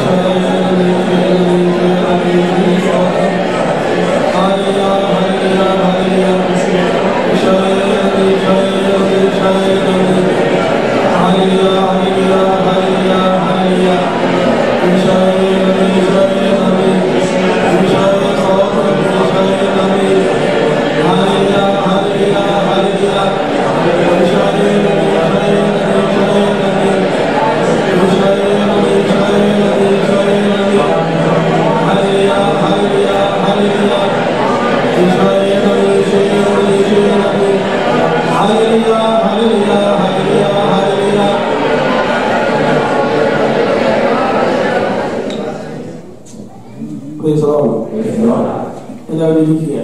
എല്ലാവരും ഇരിക്കുക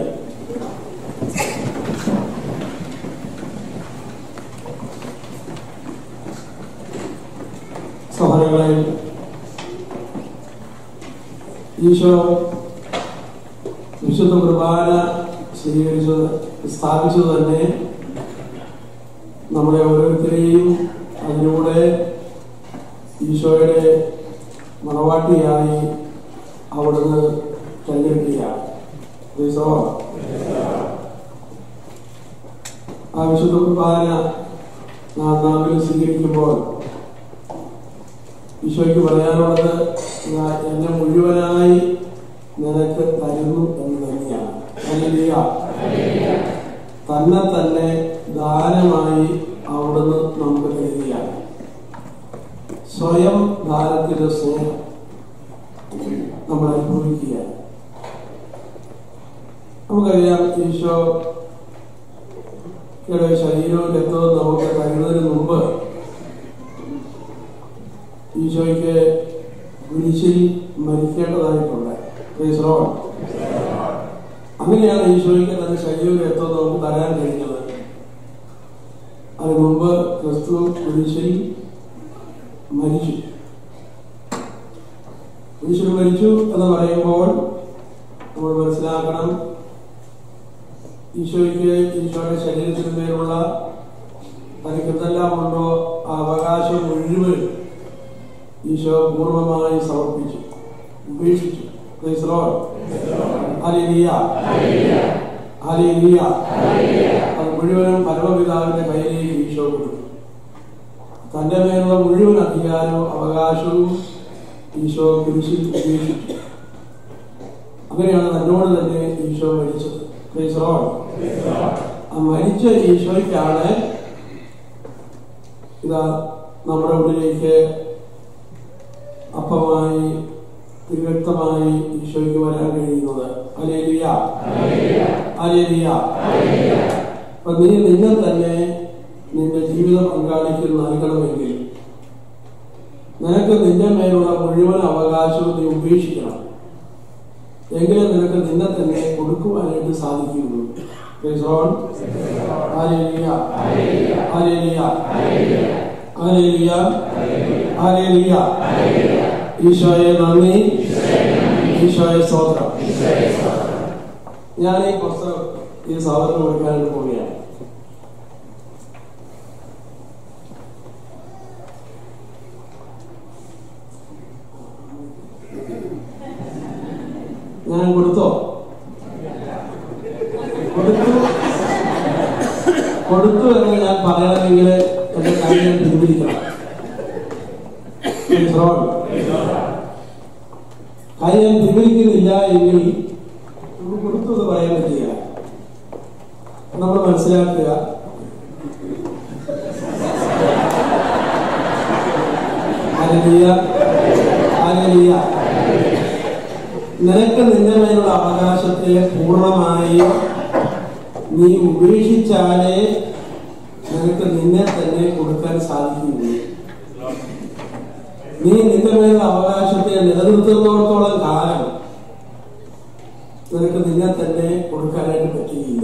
സഹോദരങ്ങളെ ഈശോ വിശുദ്ധ കുർബാന സ്വീകരിച്ചത് സ്ഥാപിച്ചത് തന്നെ നമ്മളെ ഓരോരുത്തരെയും അതിലൂടെ ഈശോയുടെ മണവാട്ടിയായി അവിടുന്ന് തെരഞ്ഞെടുക്കുകയാണ് ക്രൈസ്തവ. ആ വിശുദ്ധ കുർബാന നാം നാമിൽ സ്വീകരിക്കുമ്പോൾ ഈശോയ്ക്ക് പറയാനുള്ളത് ഞാൻ എന്നെ മുഴുവനായി നിനക്ക് തരുന്നു എന്ന് തന്നെയാണ് ഹല്ലേലൂയ. തന്നെ തന്നെ ദാനമായി അവിടുന്ന് നമുക്ക് തരികയാണ് സ്വയം ദാനത്തിന്റെ സ്നേഹം നമ്മൾ അനുഭവിക്കുകയാണ് നമുക്കറിയാം ഈശോ യുടെ ശരീരവും രക്തവും നമുക്ക് തരുന്നതിന് മുമ്പ് ഈശോയ്ക്ക് കുരിശിൽ മരിക്കേണ്ടതായിട്ടുണ്ട് Praise the Lord. അങ്ങനെയാണ് ഈശോയ്ക്ക് തന്റെ ശരീരവും രക്തവും നമുക്ക് തരാൻ കഴിഞ്ഞത് അതിനു മുമ്പ് ക്രിസ്തു കുരിശിൽ മരിച്ചു കുരിശിൽ മരിച്ചു എന്ന് പറയുമ്പോൾ നമ്മൾ മനസ്സിലാക്കണം ഈശോയ്ക്ക് ഈശോയുടെ ശരീരത്തിന്മേലുള്ള തനിക്ക് എന്തെല്ലാം ഉണ്ടോ ആ അവകാശം മുഴുവൻ ഈശോ പൂർണ്ണമായി സമർപ്പിച്ചു ഉപേക്ഷിച്ചു Praise the Lord. Hallelujah. Hallelujah. അത് മുഴുവനും പരമപിതാവിന്റെ കയ്യിലേക്ക് ഈശോ കൊടുത്തു തന്റെ മേലുള്ള മുഴുവൻ അധികാരവും അവകാശവും ഈശോ കുരിശിൽ ഉപേക്ഷിച്ചു അങ്ങനെയാണ് തന്നോട് തന്നെ ഈശോ മരിച്ചത് Praise the Lord. ആ മരിച്ച ഈശോയ്ക്കാണ് ഇതാ നമ്മുടെ ഉള്ളിലേക്ക് അപ്പമായി തിരുവ്യക്തമായി ഈശോയ്ക്ക് വരാൻ കഴിയുന്നത് അലേലിയ അലേലിയ അപ്പൊ നീ നിന്നെ തന്നെ നിന്റെ ജീവിത പങ്കാളിക്ക് നൽകണമെങ്കിൽ നിനക്ക് നിന്റെ മേലുള്ള മുഴുവൻ അവകാശവും നീ ഉപേക്ഷിക്കണം എങ്കിലേ നിനക്ക് നിന്നെ തന്നെ കൊടുക്കുവാനായിട്ട് സാധിക്കുകയുള്ളൂ Praise the Lord. Hallelujah. Hallelujah. Hallelujah. Hallelujah. ഈശോയെ നന്ദി ഈശോയെ സ്തോത്രം ഞാൻ ഈ പുസ്തകം ഈ സഹോദരന് കൊടുക്കാനായിട്ട് പോവുകയാണ് ഞാൻ കൊടുത്തോ കൊടുത്തു കൊടുത്തു എന്ന് ഞാൻ പറയണമെങ്കിൽ എന്റെ കയ്യിൽ പിൻവലിക്കണം Praise the Lord. കൈ ഞാൻ പിൻവലിക്കുന്നില്ല എങ്കിൽ നമുക്ക് കൊടുത്തു എന്ന് പറയാൻ പറ്റില്ല നമ്മൾ മനസ്സിലാക്കുക ഹല്ലേലൂയ. ഹല്ലേലൂയ. നിനക്ക് നിന്റെ മേലുള്ള അവകാശത്തെ പൂർണ്ണമായി നീ ഉപേക്ഷിച്ചാലേ നിനക്ക് നിന്നെ തന്നെ കൊടുക്കാൻ സാധിക്കുകയുള്ളൂ നീ നിന്റെ മേലുള്ള അവകാശത്തെ നിലനിർത്തുന്നിടത്തോളം കാലം നിനക്ക് നിന്നെ തന്നെ കൊടുക്കാനായിട്ട് പറ്റുകയില്ല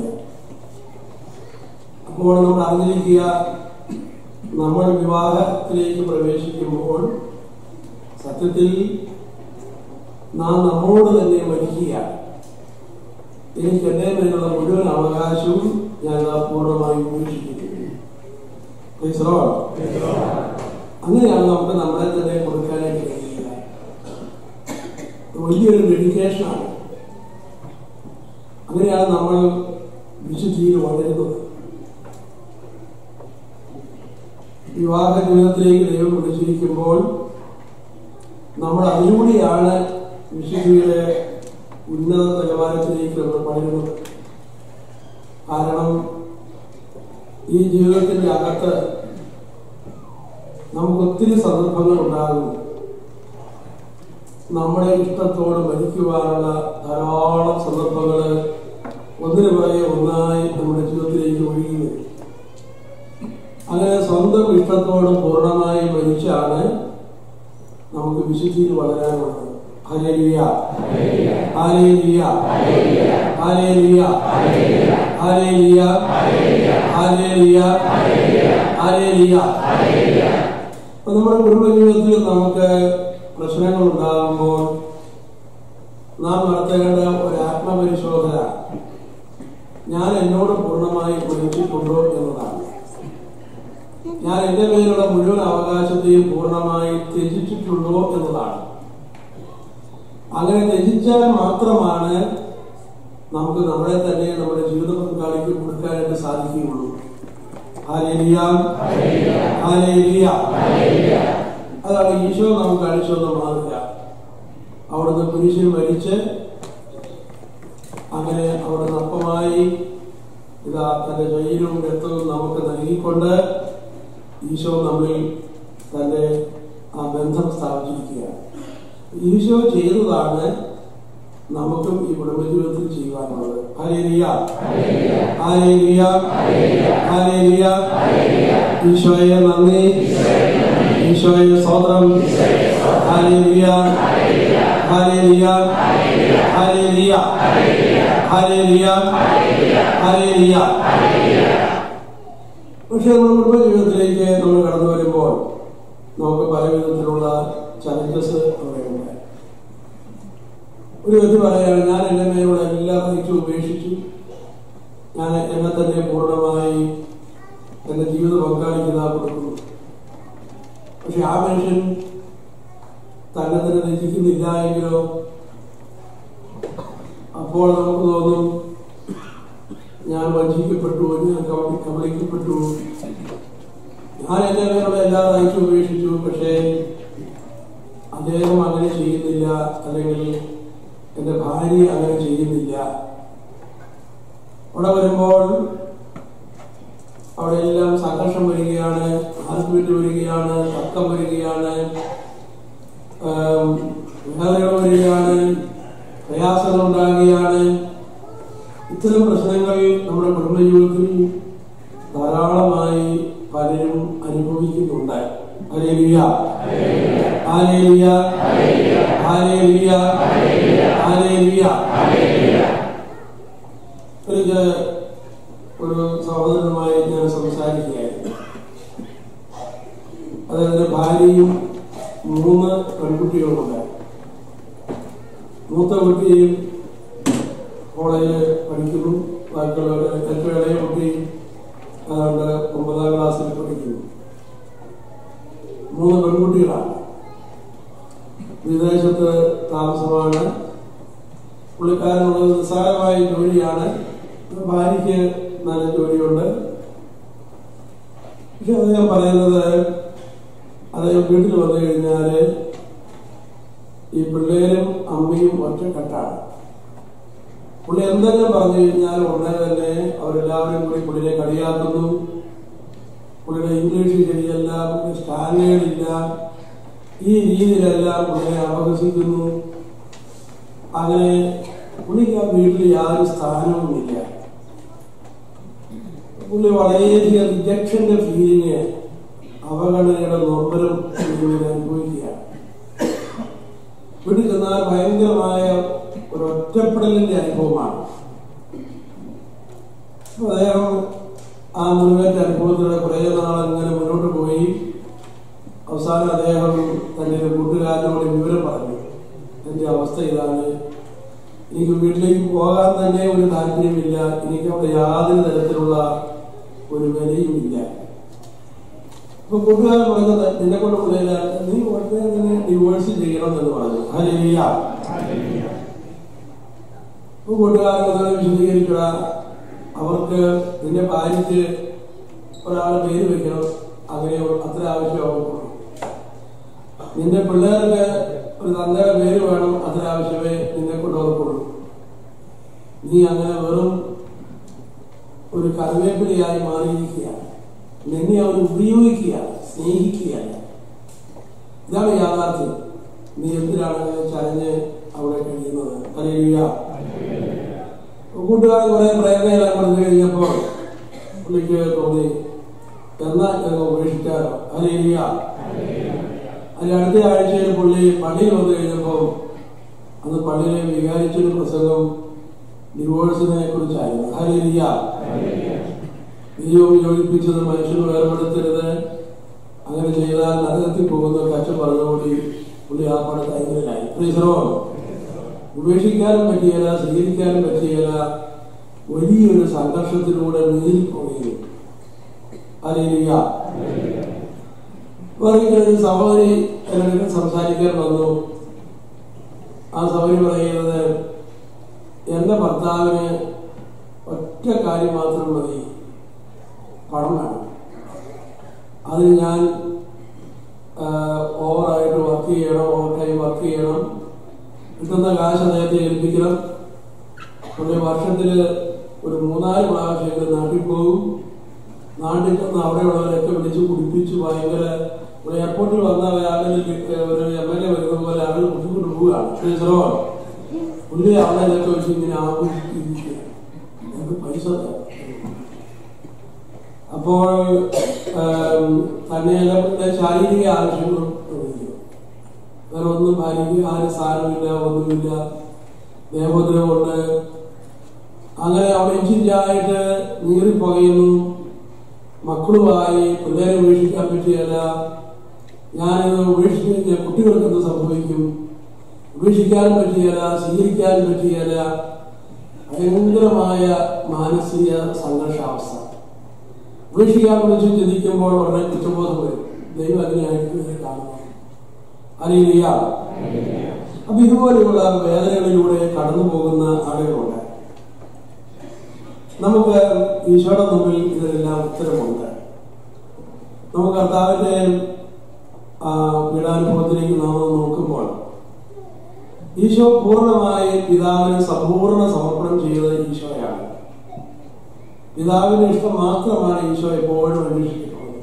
അപ്പോൾ നമ്മൾ അറിഞ്ഞിരിക്കുക നമ്മൾ വിവാഹത്തിലേക്ക് പ്രവേശിക്കുമ്പോൾ സത്യത്തിൽ നാം നമ്മോട് തന്നെ മരിക്കുകയാണ് എനിക്ക് എന്റെ മേലുള്ള മുഴുവൻ അവകാശവും ഞാൻ ആ പൂർണ്ണമായി ഉപേക്ഷിക്കുന്നു Praise the Lord. അങ്ങനെയാണ് നമുക്ക് നമ്മളെ തന്നെ കൊടുക്കാനായിട്ട് കഴിയുക വലിയൊരു ഡെഡിക്കേഷനാണ് അങ്ങനെയാണ് നമ്മൾ വിശുദ്ധിയിൽ വളരുന്നത് വിവാഹ ജീവിതത്തിലേക്ക് ദൈവം വിളിച്ചിരിക്കുമ്പോൾ നമ്മൾ അതിലൂടെയാണ് വിശുദ്ധിയുടെ ഉന്നത നിലവാരത്തിലേക്ക് നമ്മൾ വളരുന്നത് കാരണം ഈ ജീവിതത്തിന്റെ അകത്ത് നമുക്ക് ഒത്തിരി സന്ദർഭങ്ങൾ ഉണ്ടാകുന്നു നമ്മുടെ ഇഷ്ടത്തോട് മരിക്കുവാനുള്ള ധാരാളം സന്ദർഭങ്ങൾ ഒന്നിനു പുറകെ ഒന്നായി നമ്മുടെ ജീവിതത്തിലേക്ക് ഒഴുകി വരും അങ്ങനെ സ്വന്തം ഇഷ്ടത്തോട് പൂർണ്ണമായി മരിച്ചാണ് നമുക്ക് വിശുദ്ധിയിൽ വളരാനുള്ളത് hallelujah hallelujah hallelujah hallelujah hallelujah hallelujah അപ്പൊ നമ്മുടെ കുടുംബജീവിതത്തിൽ നമുക്ക് പ്രശ്നങ്ങൾ ഉണ്ടാകുമ്പോൾ നാം നടത്തേണ്ട ഒരു ആത്മപരിശോധന ഞാൻ എന്നോട് പൂർണ്ണമായി മരിച്ചിട്ടുണ്ടോ എന്നതാണ് ഞാൻ എന്റെ മേലുള്ള മുഴുവൻ അവകാശത്തെയും പൂർണ്ണമായി ത്യജിച്ചിട്ടുണ്ടോ എന്നതാണ് അങ്ങനെ ത്യജിച്ചാൽ മാത്രമാണ് നമുക്ക് നമ്മളെ തന്നെ നമ്മുടെ ജീവിത പങ്കാളിക്ക് കൊടുക്കാനായിട്ട് സാധിക്കുകയുള്ളൂ ഹാലേലിയ ഹാലേലിയ അതാണ് ഈശോ നമുക്ക് കാണിച്ചു തന്ന മാതൃക അവിടുന്ന് കുരിശിൽ മരിച്ച് അങ്ങനെ അവിടുന്ന് അപ്പമായി ഇതാ തന്റെ ശരീരവും രക്തവും നമുക്ക് നൽകിക്കൊണ്ട് ഈശോ നമ്മിൽ തന്റെ ആ ബന്ധം സ്ഥാപിച്ചിരിക്കുകയാണ് ഈശോ ചെയ്തതാണ് നമുക്കും ഈ കുടുംബജീവിതത്തിൽ ചെയ്യുവാനുള്ളത് ഹലേലിയ ഹലേലിയ ഹലേലിയ ഈശോയെ നന്ദി ഈശോയെ സ്വതന്ത്രം hallelujah hallelujah hallelujah hallelujah hallelujah പക്ഷെ നമ്മുടെ കുടുംബജീവിതത്തിലേക്ക് നമ്മൾ കടന്നു വരുമ്പോൾ നമുക്ക് പല വിധത്തിലുള്ള ചലഞ്ചസ് അവിടെയുണ്ട് ഒരു വ്യക്തി പറയാണ് ഞാൻ എന്റെ മേലുള്ള എല്ലാ റൈറ്റും ഉപേക്ഷിച്ചു ഞാൻ എന്നെ തന്നെ പൂർണ്ണമായി എന്റെ ജീവിത പങ്കാളിക്ക് ഇതാ കൊടുക്കുന്നു പക്ഷെ ആ മനുഷ്യൻ തന്നെ തന്നെ രചിക്കുന്നില്ല എങ്കിലോ അപ്പോൾ നമുക്ക് തോന്നും ഞാൻ വഞ്ചിക്കപ്പെട്ടു ഞാൻ കബളി കബളിക്കപ്പെട്ടു ഞാൻ എന്റെ മേലുള്ള എല്ലാ റൈറ്റും ഉപേക്ഷിച്ചു പക്ഷേ അദ്ദേഹം അങ്ങനെ ചെയ്യുന്നില്ല അല്ലെങ്കിൽ എന്റെ ഭാര്യ അങ്ങനെ ചെയ്യുന്നില്ല അവിടെ വരുമ്പോൾ അവിടെ എല്ലാം സംഘർഷം വരികയാണ് ആർഗ്യുമെന്റ് വരികയാണ് തർക്കം വരികയാണ് വേദനകൾ വരികയാണ് പ്രയാസങ്ങൾ ഉണ്ടാകുകയാണ് ഇത്തരം പ്രശ്നങ്ങൾ നമ്മുടെ കുടുംബജീവിതത്തിൽ ധാരാളമായി പലരും അനുഭവിക്കുന്നുണ്ട് ഹല്ലേലൂയ ഹല്ലേലൂയ ഹല്ലേലൂയ ഹല്ലേലൂയ എനിക്ക് ഒരു സഹോദരനുമായി ഞാൻ സംസാരിക്കുകയായിരുന്നു അദ്ദേഹത്തിന്റെ ഭാര്യയും മൂന്ന് പെൺകുട്ടികളുമുണ്ട് മൂത്ത കുട്ടിയും കോളേജിൽ പഠിക്കുന്നു ബാക്കിയുള്ളവർ ഏറ്റവും ഇളയ കുട്ടി അതുകൊണ്ട് ഒമ്പതാം ക്ലാസ്സിൽ പഠിക്കുന്നു മൂന്ന് പെൺകുട്ടികളാണ് വിദേശത്ത് താമസമാണ് പുള്ളിക്കാരനുള്ളത് നിസ്സാരമായ ജോലിയാണ് ഭാര്യയ്ക്ക് നല്ല ജോലിയുണ്ട് പക്ഷെ അദ്ദേഹം പറയുന്നത് അദ്ദേഹം വീട്ടിൽ വന്നു കഴിഞ്ഞാല് ഈ പിള്ളേരും അമ്മയും ഒറ്റക്കെട്ടാണ് പുള്ളി എന്തെങ്കിലും പറഞ്ഞു കഴിഞ്ഞാൽ ഉടനെ തന്നെ അവരെല്ലാവരും കൂടി പുള്ളിനെ കളിയാക്കുന്നു പുള്ളിയുടെ ഇംഗ്ലീഷ് ശരിയല്ല പുള്ളി സ്റ്റാൻഡേർഡ് ഇല്ല ഈ രീതിയിലെല്ലാം പുള്ളിനെ അപഹസിക്കുന്നു അങ്ങനെ പുള്ളിക്ക് ആ വീട്ടിൽ യാതൊരു സ്ഥാനവുമില്ല പുള്ളി വളരെയധികം റിജക്ഷന്റെ ഫീലിങ് അവഗണനയുടെ നൊമ്പരം ഇങ്ങനെ അനുഭവിക്കുകയാണ് വീട്ടിൽ ചെന്നാൽ ഭയങ്കരമായ ഒരു ഒറ്റപ്പെടലിന്റെ അനുഭവമാണ് അപ്പൊ അദ്ദേഹം ആ മുഴുവൻ അനുഭവത്തിലൂടെ കുറേ നാൾ ഇങ്ങനെ മുന്നോട്ട് പോയി അവസാനം അദ്ദേഹം തന്റെ ഒരു കൂട്ടുകാരനോട് വിവരം പറഞ്ഞു എന്റെ അവസ്ഥ ഇതാണ് എനിക്ക് വീട്ടിലേക്ക് പോകാൻ തന്നെ ഒരു താല്പര്യമില്ല എനിക്ക് അവിടെ യാതൊരു തരത്തിലുള്ള ഒരു വിലയുമില്ല അപ്പൊ കൂട്ടുകാരൻ പറഞ്ഞത് നിന്നെ കൊണ്ട് പിള്ളേരാണ് നീ ഉടനെ തന്നെ ഡിവോഴ്സ് ചെയ്യണം എന്ന് പറഞ്ഞു ഹലിയ കൂട്ടുകാരൊക്കെ വിശദീകരിക്കുക അവർക്ക് നിന്റെ ഭാര്യയ്ക്ക് ഒരാളെ പേര് വെക്കണം അങ്ങനെ അത്ര ആവശ്യമാവുള്ളൂ നിന്റെ പിള്ളേർക്ക് ഒരു തന്തയുടെ പേര് വേണം അത്ര ആവശ്യമേ നിന്നെ കൊണ്ടുവർക്കുള്ളൂ നീ അങ്ങനെ വെറും ഒരു കറിവേപ്പിലയായി മാറിയിരിക്കുകയാണ് നിന്നെ അവർ ഉപയോഗിക്കുകയാണ് സ്നേഹിക്കുകയാണ് ഇതാണ് യാഥാർത്ഥ്യം നീ എന്തിനാണ് ചരഞ്ഞ് അവിടെ കഴിയുന്നത് അറിയുക കൂട്ടുകാർ കുറെ പ്രേരണയെല്ലാം കൊടുത്തു കഴിഞ്ഞപ്പോൾ പുള്ളിക്ക് തോന്നി എന്നാ ഞങ്ങൾ ഉപേക്ഷിച്ചാലോ അറിയുക അതിന് അടുത്ത ആഴ്ചയിൽ പുള്ളി പള്ളിയിൽ വന്നു കഴിഞ്ഞപ്പോൾ അന്ന് പള്ളിയിലെ വികാരിച്ചൊരു പ്രസംഗം ഡിവോഴ്സിനെ കുറിച്ചായിരുന്നു ഹരിയ ദൈവം യോജിപ്പിച്ചത് മനുഷ്യന് വേർപെടുത്തരുത് അങ്ങനെ ചെയ്താൽ നരകത്തിൽ പോകുന്ന കച്ച പറഞ്ഞുകൂടി പുള്ളി ആ പട തൈകളിലായി പ്രീസറോ ഉപേക്ഷിക്കാനും പറ്റിയല്ല സ്വീകരിക്കാനും പറ്റിയല്ല വലിയൊരു സംഘർഷത്തിലൂടെ നീങ്ങിപ്പോകുകയും അറിയുക ഒരു സഹോദരി എന്നോട് സംസാരിക്കാൻ വന്നു ആ സഹോദരി പറയുന്നത് എന്റെ ഭർത്താവിന് ഒറ്റ കാര്യം മാത്രം മതി പണം വേണം അതിന് ഞാൻ ഓവറായിട്ട് വർക്ക് ചെയ്യണം ഓവർ ടൈം വർക്ക് ചെയ്യണം കിട്ടുന്ന കാശ് അദ്ദേഹത്തെ ഏൽപ്പിക്കണം പുള്ളി വർഷത്തിൽ ഒരു മൂന്നാല് പ്രാവശ്യം നാട്ടിൽ പോകും നാട്ടിൽ ചെന്ന് അവിടെയുള്ളവരൊക്കെ വിളിച്ച് കുടിപ്പിച്ച് ഭയങ്കര ഇവിടെ എയർപോർട്ടിൽ വന്ന ആളുകൾ ഒരു എം എൽ എ വരുന്ന പോലെ ആളുകൾ കുട്ടിക്കൊണ്ട് പോവുകയാണ് ടീച്ചറോട് പുള്ളി അവിടെ ഇതൊക്കെ വെച്ച് ഇങ്ങനെ ആഘോഷിച്ചിരിക്കുക പൈസ തരാം. അപ്പോൾ തന്നെയല്ല പിന്നെ ശാരീരിക ആവശ്യങ്ങളും തോന്നിക്കും വേറെ ഒന്നും ഭാര്യയ്ക്ക് ആരും സാരമില്ല ഒന്നുമില്ല ദേഹോദ്രവമുണ്ട് അങ്ങനെ അവിടെ ഇഞ്ചിഞ്ചായിട്ട് നീറിപ്പുകയുന്നു മക്കളുമായി പിള്ളേരെ ഉപേക്ഷിക്കാൻ പറ്റിയല്ല ഞാനിത് ഉപേക്ഷിച്ച് കഴിഞ്ഞാൽ കുട്ടികൾക്ക് എന്ത് സംഭവിക്കും ഉപേക്ഷിക്കാനും പറ്റിയല്ല സ്വീകരിക്കാനും പറ്റിയല്ല ഭയങ്കരമായ മാനസിക സംഘർഷാവസ്ഥ ഉപേക്ഷിക്കാൻ വിളിച്ച് ചിന്തിക്കുമ്പോൾ വളരെ കുറ്റബോധം വരും ദൈവം അതിനായിട്ട് ഇതിനെ കാണുന്നു അറിയില്ല അപ്പൊ ഇതുപോലെയുള്ള വേദനകളിലൂടെ കടന്നു പോകുന്ന ആളുകളുണ്ട് നമുക്ക് ഈശോയുടെ മുമ്പിൽ ഇതിനെല്ലാം ഉത്തരമുണ്ട് നമുക്ക് കർത്താവിന്റെ ആ പീഡാനുഭവത്തിലേക്ക് നാം ഒന്ന് നോക്കുമ്പോൾ ഈശോ പൂർണ്ണമായി പിതാവിന് സമ്പൂർണ്ണ സമർപ്പണം ചെയ്തത് ഈശോയാണ് പിതാവിന്റെ ഇഷ്ടം മാത്രമാണ് ഈശോ എപ്പോഴും അന്വേഷിക്കുന്നത്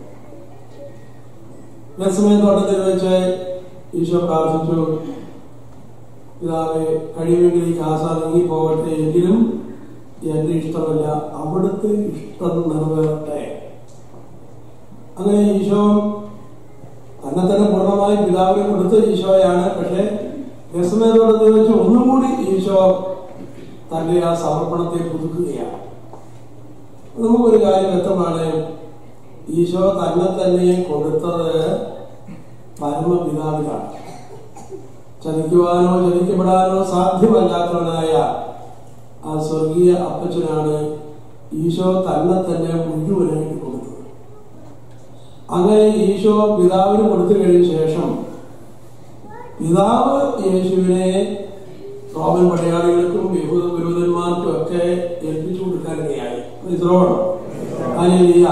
ഗസമയ തോട്ടത്തിൽ വെച്ച് ഈശോ പ്രാർത്ഥിച്ചു പിതാവെ കഴിയുമെങ്കിൽ ഈ കാസ നീങ്ങി പോകട്ടെ എങ്കിലും എന്റെ ഇഷ്ടമല്ല അവിടുത്തെ ഇഷ്ടം നിറവേറട്ടെ അങ്ങനെ ഈശോ തന്നെ തന്നെ പൂർണ്ണമായി പിതാവിനെ കൊടുത്ത ഈശോയാണ് പക്ഷെ രസമേതോടത്ത് വെച്ച് ഒന്നും കൂടി ഈശോ തന്റെ ആ സമർപ്പണത്തെ പുതുക്കുകയാണ് നമുക്കൊരു കാര്യം വ്യക്തമാണ് ഈശോ തന്നെ തന്നെ കൊടുത്തത് പരമപിതാവിനാണ് ചതിക്കുവാനോ ചതിക്കപ്പെടാനോ സാധ്യമല്ലാത്തവനായ ആ സ്വർഗീയ അപ്പച്ചനാണ് ഈശോ തന്നെ തന്നെ മുഴുവനായിട്ട് കൊടുത്തത് അങ്ങനെ ഈശോ പിതാവിന് കൊടുത്തു കഴിഞ്ഞ ശേഷം പിതാവ് യേശുവിനെ റോമൻ പടയാളികൾക്കും യഹൂദ വിരോധന്മാർക്കും ഒക്കെ ഏൽപ്പിച്ചു കൊടുക്കാനിടയായി ഇത്രോണം ഹല്ലേലൂയ.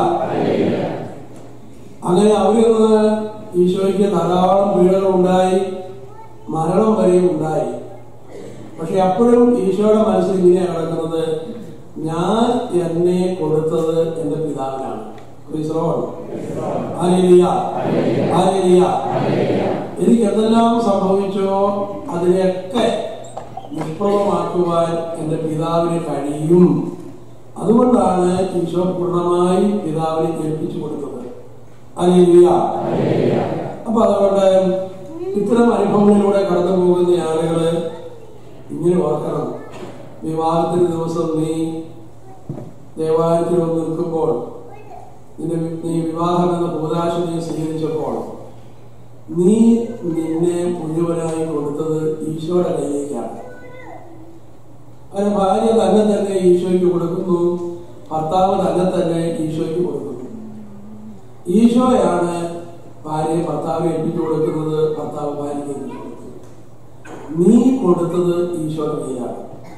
അങ്ങനെ അവരിൽ നിന്ന് ഈശോയ്ക്ക് ധാരാളം പീഡകൾ ഉണ്ടായി മരണം വരെയും ഉണ്ടായി പക്ഷെ അപ്പോഴും ഈശോയുടെ മനസ്സിൽ ഇങ്ങനെയാണ് കിടക്കുന്നത് ഞാൻ എന്നെ കൊടുത്തത് എന്റെ പിതാവിനാണ് Praise the Lord. Hallelujah. Hallelujah. എനിക്ക് എന്തെല്ലാം സംഭവിച്ചോ അതിനെയൊക്കെ നിഷ്പ്രഭമാക്കുവാൻ എന്റെ പിതാവിന് കഴിയും അതുകൊണ്ടാണ് ഈശോ പൂർണ്ണമായി പിതാവിനെ ഏൽപ്പിച്ചു കൊടുത്തത് അലിയ അപ്പൊ അതുകൊണ്ട് ഇത്തരം അനുഭവങ്ങളിലൂടെ കടന്നു പോകുന്ന ആളുകള് ഇങ്ങനെ ഓർക്കണം വിവാഹത്തിന് ദിവസം നീ ദേവാലയത്തിൽ വന്ന് നിൽക്കുമ്പോൾ നിന്റെ വി- നീ വിവാഹം എന്ന ഭൂതാശ നീ സ്വീകരിച്ചപ്പോൾ നീ നിന്നെ മുഴുവനായി കൊടുത്തത് ഈശോയുടെ കയ്യിലേക്കാണ് അങ്ങനെ ഭാര്യ തന്നെ തന്നെ ഈശോയ്ക്ക് കൊടുക്കുന്നു ഭർത്താവ് തന്നെ തന്നെ ഈശോയ്ക്ക് കൊടുക്കുന്നു ഈശോയാണ് ഭാര്യയെ ഭർത്താവ് ഏൽപ്പിച്ചു കൊടുക്കുന്നത് ഭർത്താവ് ഭാര്യയ്ക്ക് ഏൽപ്പിച്ചു കൊടുക്കുന്നത് നീ കൊടുത്തത് ഈശോയുടെ കയ്യിലാണ്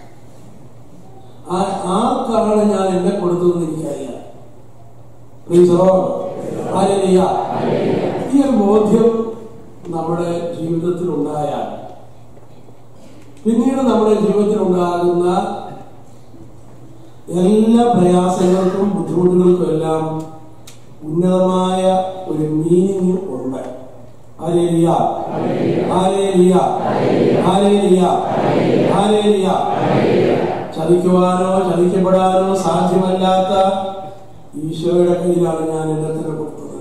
ആ- ആർക്കാണ് ഞാൻ എന്നെ കൊടുത്തതെന്ന് എനിക്കറിയാം Praise the Lord. Hallelujah. ഈ ഒരു ബോധ്യം നമ്മുടെ ജീവിതത്തിൽ ഉണ്ടായാൽ പിന്നീട് നമ്മുടെ ജീവിതത്തിൽ ഉണ്ടാകുന്ന എല്ലാ പ്രയാസങ്ങൾക്കും ബുദ്ധിമുട്ടുകൾക്കും എല്ലാം ഉന്നതമായ ഒരു മീനിങ് ഉണ്ട് ഹല്ലേലൂയ. ഹല്ലേലൂയ. ഹല്ലേലൂയ. ഹല്ലേലൂയ. ചതിക്കുവാനോ ചതിക്കപ്പെടാനോ സാധ്യമല്ലാത്ത ഈശോയുടെ കയ്യിലാണ് ഞാൻ എന്നെ തന്നെ കൊടുത്തത്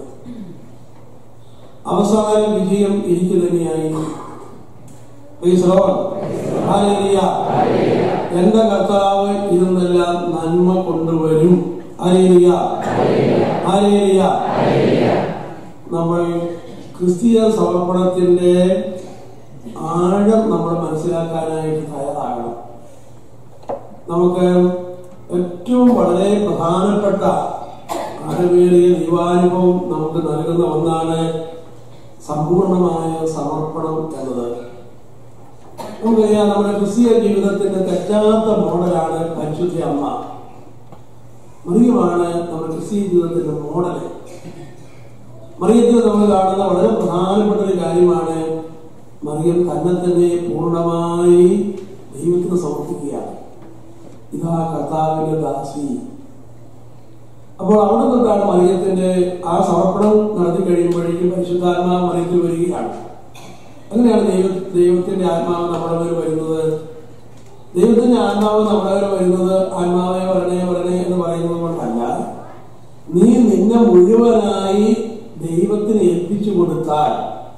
അവസാന വിജയം എനിക്ക് തന്നെയായി Praise the Lord. Hallelujah. എന്റെ കർത്താവ് ഇതെന്നെല്ലാം നന്മ കൊണ്ടുവരും ഹല്ലേലൂയ. ഹല്ലേലൂയ. നമ്മൾ ക്രിസ്തീയ സമർപ്പണത്തിന്റെ ആഴം നമ്മൾ മനസ്സിലാക്കാനായിട്ട് തയ്യാറാകണം നമുക്ക് ഏറ്റവും വളരെ പ്രധാനപ്പെട്ട ആഴമേറിയ ദൈവാനുഭവം നമുക്ക് നൽകുന്ന ഒന്നാണ് സമ്പൂർണമായ സമർപ്പണം എന്നത് നമുക്കറിയാം നമ്മുടെ ക്രിസ്തീയ ജീവിതത്തിന്റെ തെറ്റാത്ത മോഡലാണ് പരിശുദ്ധ അമ്മ മറിയമാണ് നമ്മുടെ ക്രിസ്തീയ ജീവിതത്തിന്റെ മോഡല് മറിയത്തിൽ നമ്മൾ കാണുന്ന വളരെ പ്രധാനപ്പെട്ട ഒരു കാര്യമാണ് മറിയം തന്നെ തന്നെ പൂർണ്ണമായി ദൈവത്തിന് സമർപ്പിക്കുകയാണ് ഇതാ കർത്താവിന്റെ ദാസി അപ്പോൾ അവിടെ നിന്നാണ് മറിയത്തിന്റെ ആ സമർപ്പണം നടത്തി കഴിയുമ്പോഴേക്കും പരിശുദ്ധാത്മാ മറിയത്തിൽ വരികയാണ് അങ്ങനെയാണ് ദൈവ ദൈവത്തിന്റെ ആത്മാവ് നമ്മുടെ മേൽ വരുന്നത് ദൈവത്തിന്റെ ആത്മാവ് നമ്മുടെ മേൽ വരുന്നത് ആത്മാവെ വരണേ വരണേ എന്ന് പറയുന്നത് കൊണ്ടല്ല നീ നിന്നെ മുഴുവനായി ദൈവത്തിന് ഏൽപ്പിച്ചു കൊടുത്താൽ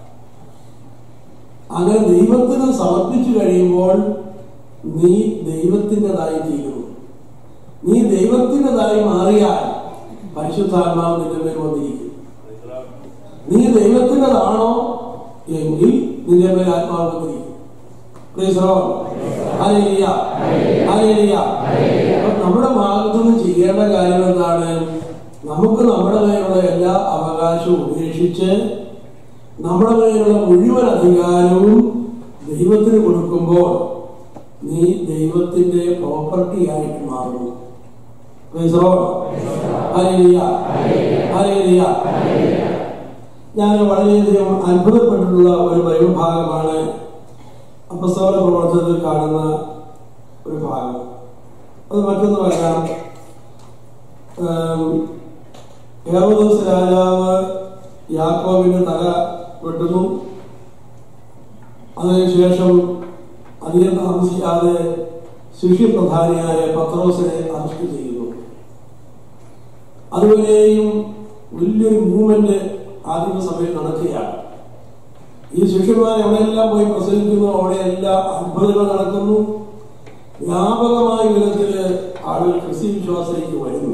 അങ്ങനെ ദൈവത്തിന് സമർപ്പിച്ചു കഴിയുമ്പോൾ നീ ദൈവത്തിൻ്റെതായി തീരുന്നു നീ ദൈവത്തിൻ്റെതായി മാറിയാൽ പരിശുദ്ധാത്മാവ് നിന്റെ മേൽ വന്നിരിക്കും നീ ദൈവത്തിൻ്റെതാണോ എങ്കിൽ നിന്റെ മേൽ ആത്മാവ് വന്നിരിക്കും Praise the Lord. Hallelujah. Hallelujah. അപ്പോൾ നമ്മുടെ ഭാഗത്തു നിന്ന് ചെയ്യേണ്ട കാര്യം എന്താണ് നമുക്ക് നമ്മുടെ മേലുള്ള എല്ലാ അവകാശവും ഉപേക്ഷിച്ച് നമ്മുടെ മേലുള്ള മുഴുവൻ അധികാരവും ദൈവത്തിന് കൊടുക്കുമ്പോൾ നീ ദൈവത്തിന്റെ പ്രോപ്പർട്ടി ആയിട്ട് മാറുന്നു Praise the Lord. Hallelujah. Hallelujah. ഞാൻ വളരെയധികം അത്ഭുതപ്പെട്ടിട്ടുള്ള ഒരു ബൈബിൾ ഭാഗമാണ് അപ്പസ്തോല പ്രവർത്തനത്തിൽ കാണുന്ന ഒരു ഭാഗം അത് മറ്റൊന്ന് പറയാം ഹേറോദോസ് രാജാവ് യാക്കോബിന്റെ തല വെട്ടുന്നു അതിനുശേഷം അധികം താമസിക്കാതെ ശിഷ്യപ്രധാനിയായ പത്രോസിനെ അറസ്റ്റ് ചെയ്യുന്നു അതുവരെയും വലിയൊരു മൂവ്മെന്റ് ആദ്യ സമയം നടക്കുകയാണ് ഈ ശിഷ്യന്മാർ എവിടെയെല്ലാം പോയി പ്രസംഗിക്കുന്നു അവിടെയെല്ലാം അത്ഭുതങ്ങൾ നടക്കുന്നു വ്യാപകമായ വിധത്തില് ആളുകൾ ക്രിസ്ത്യ വിശ്വാസത്തിലേക്ക് വരുന്നു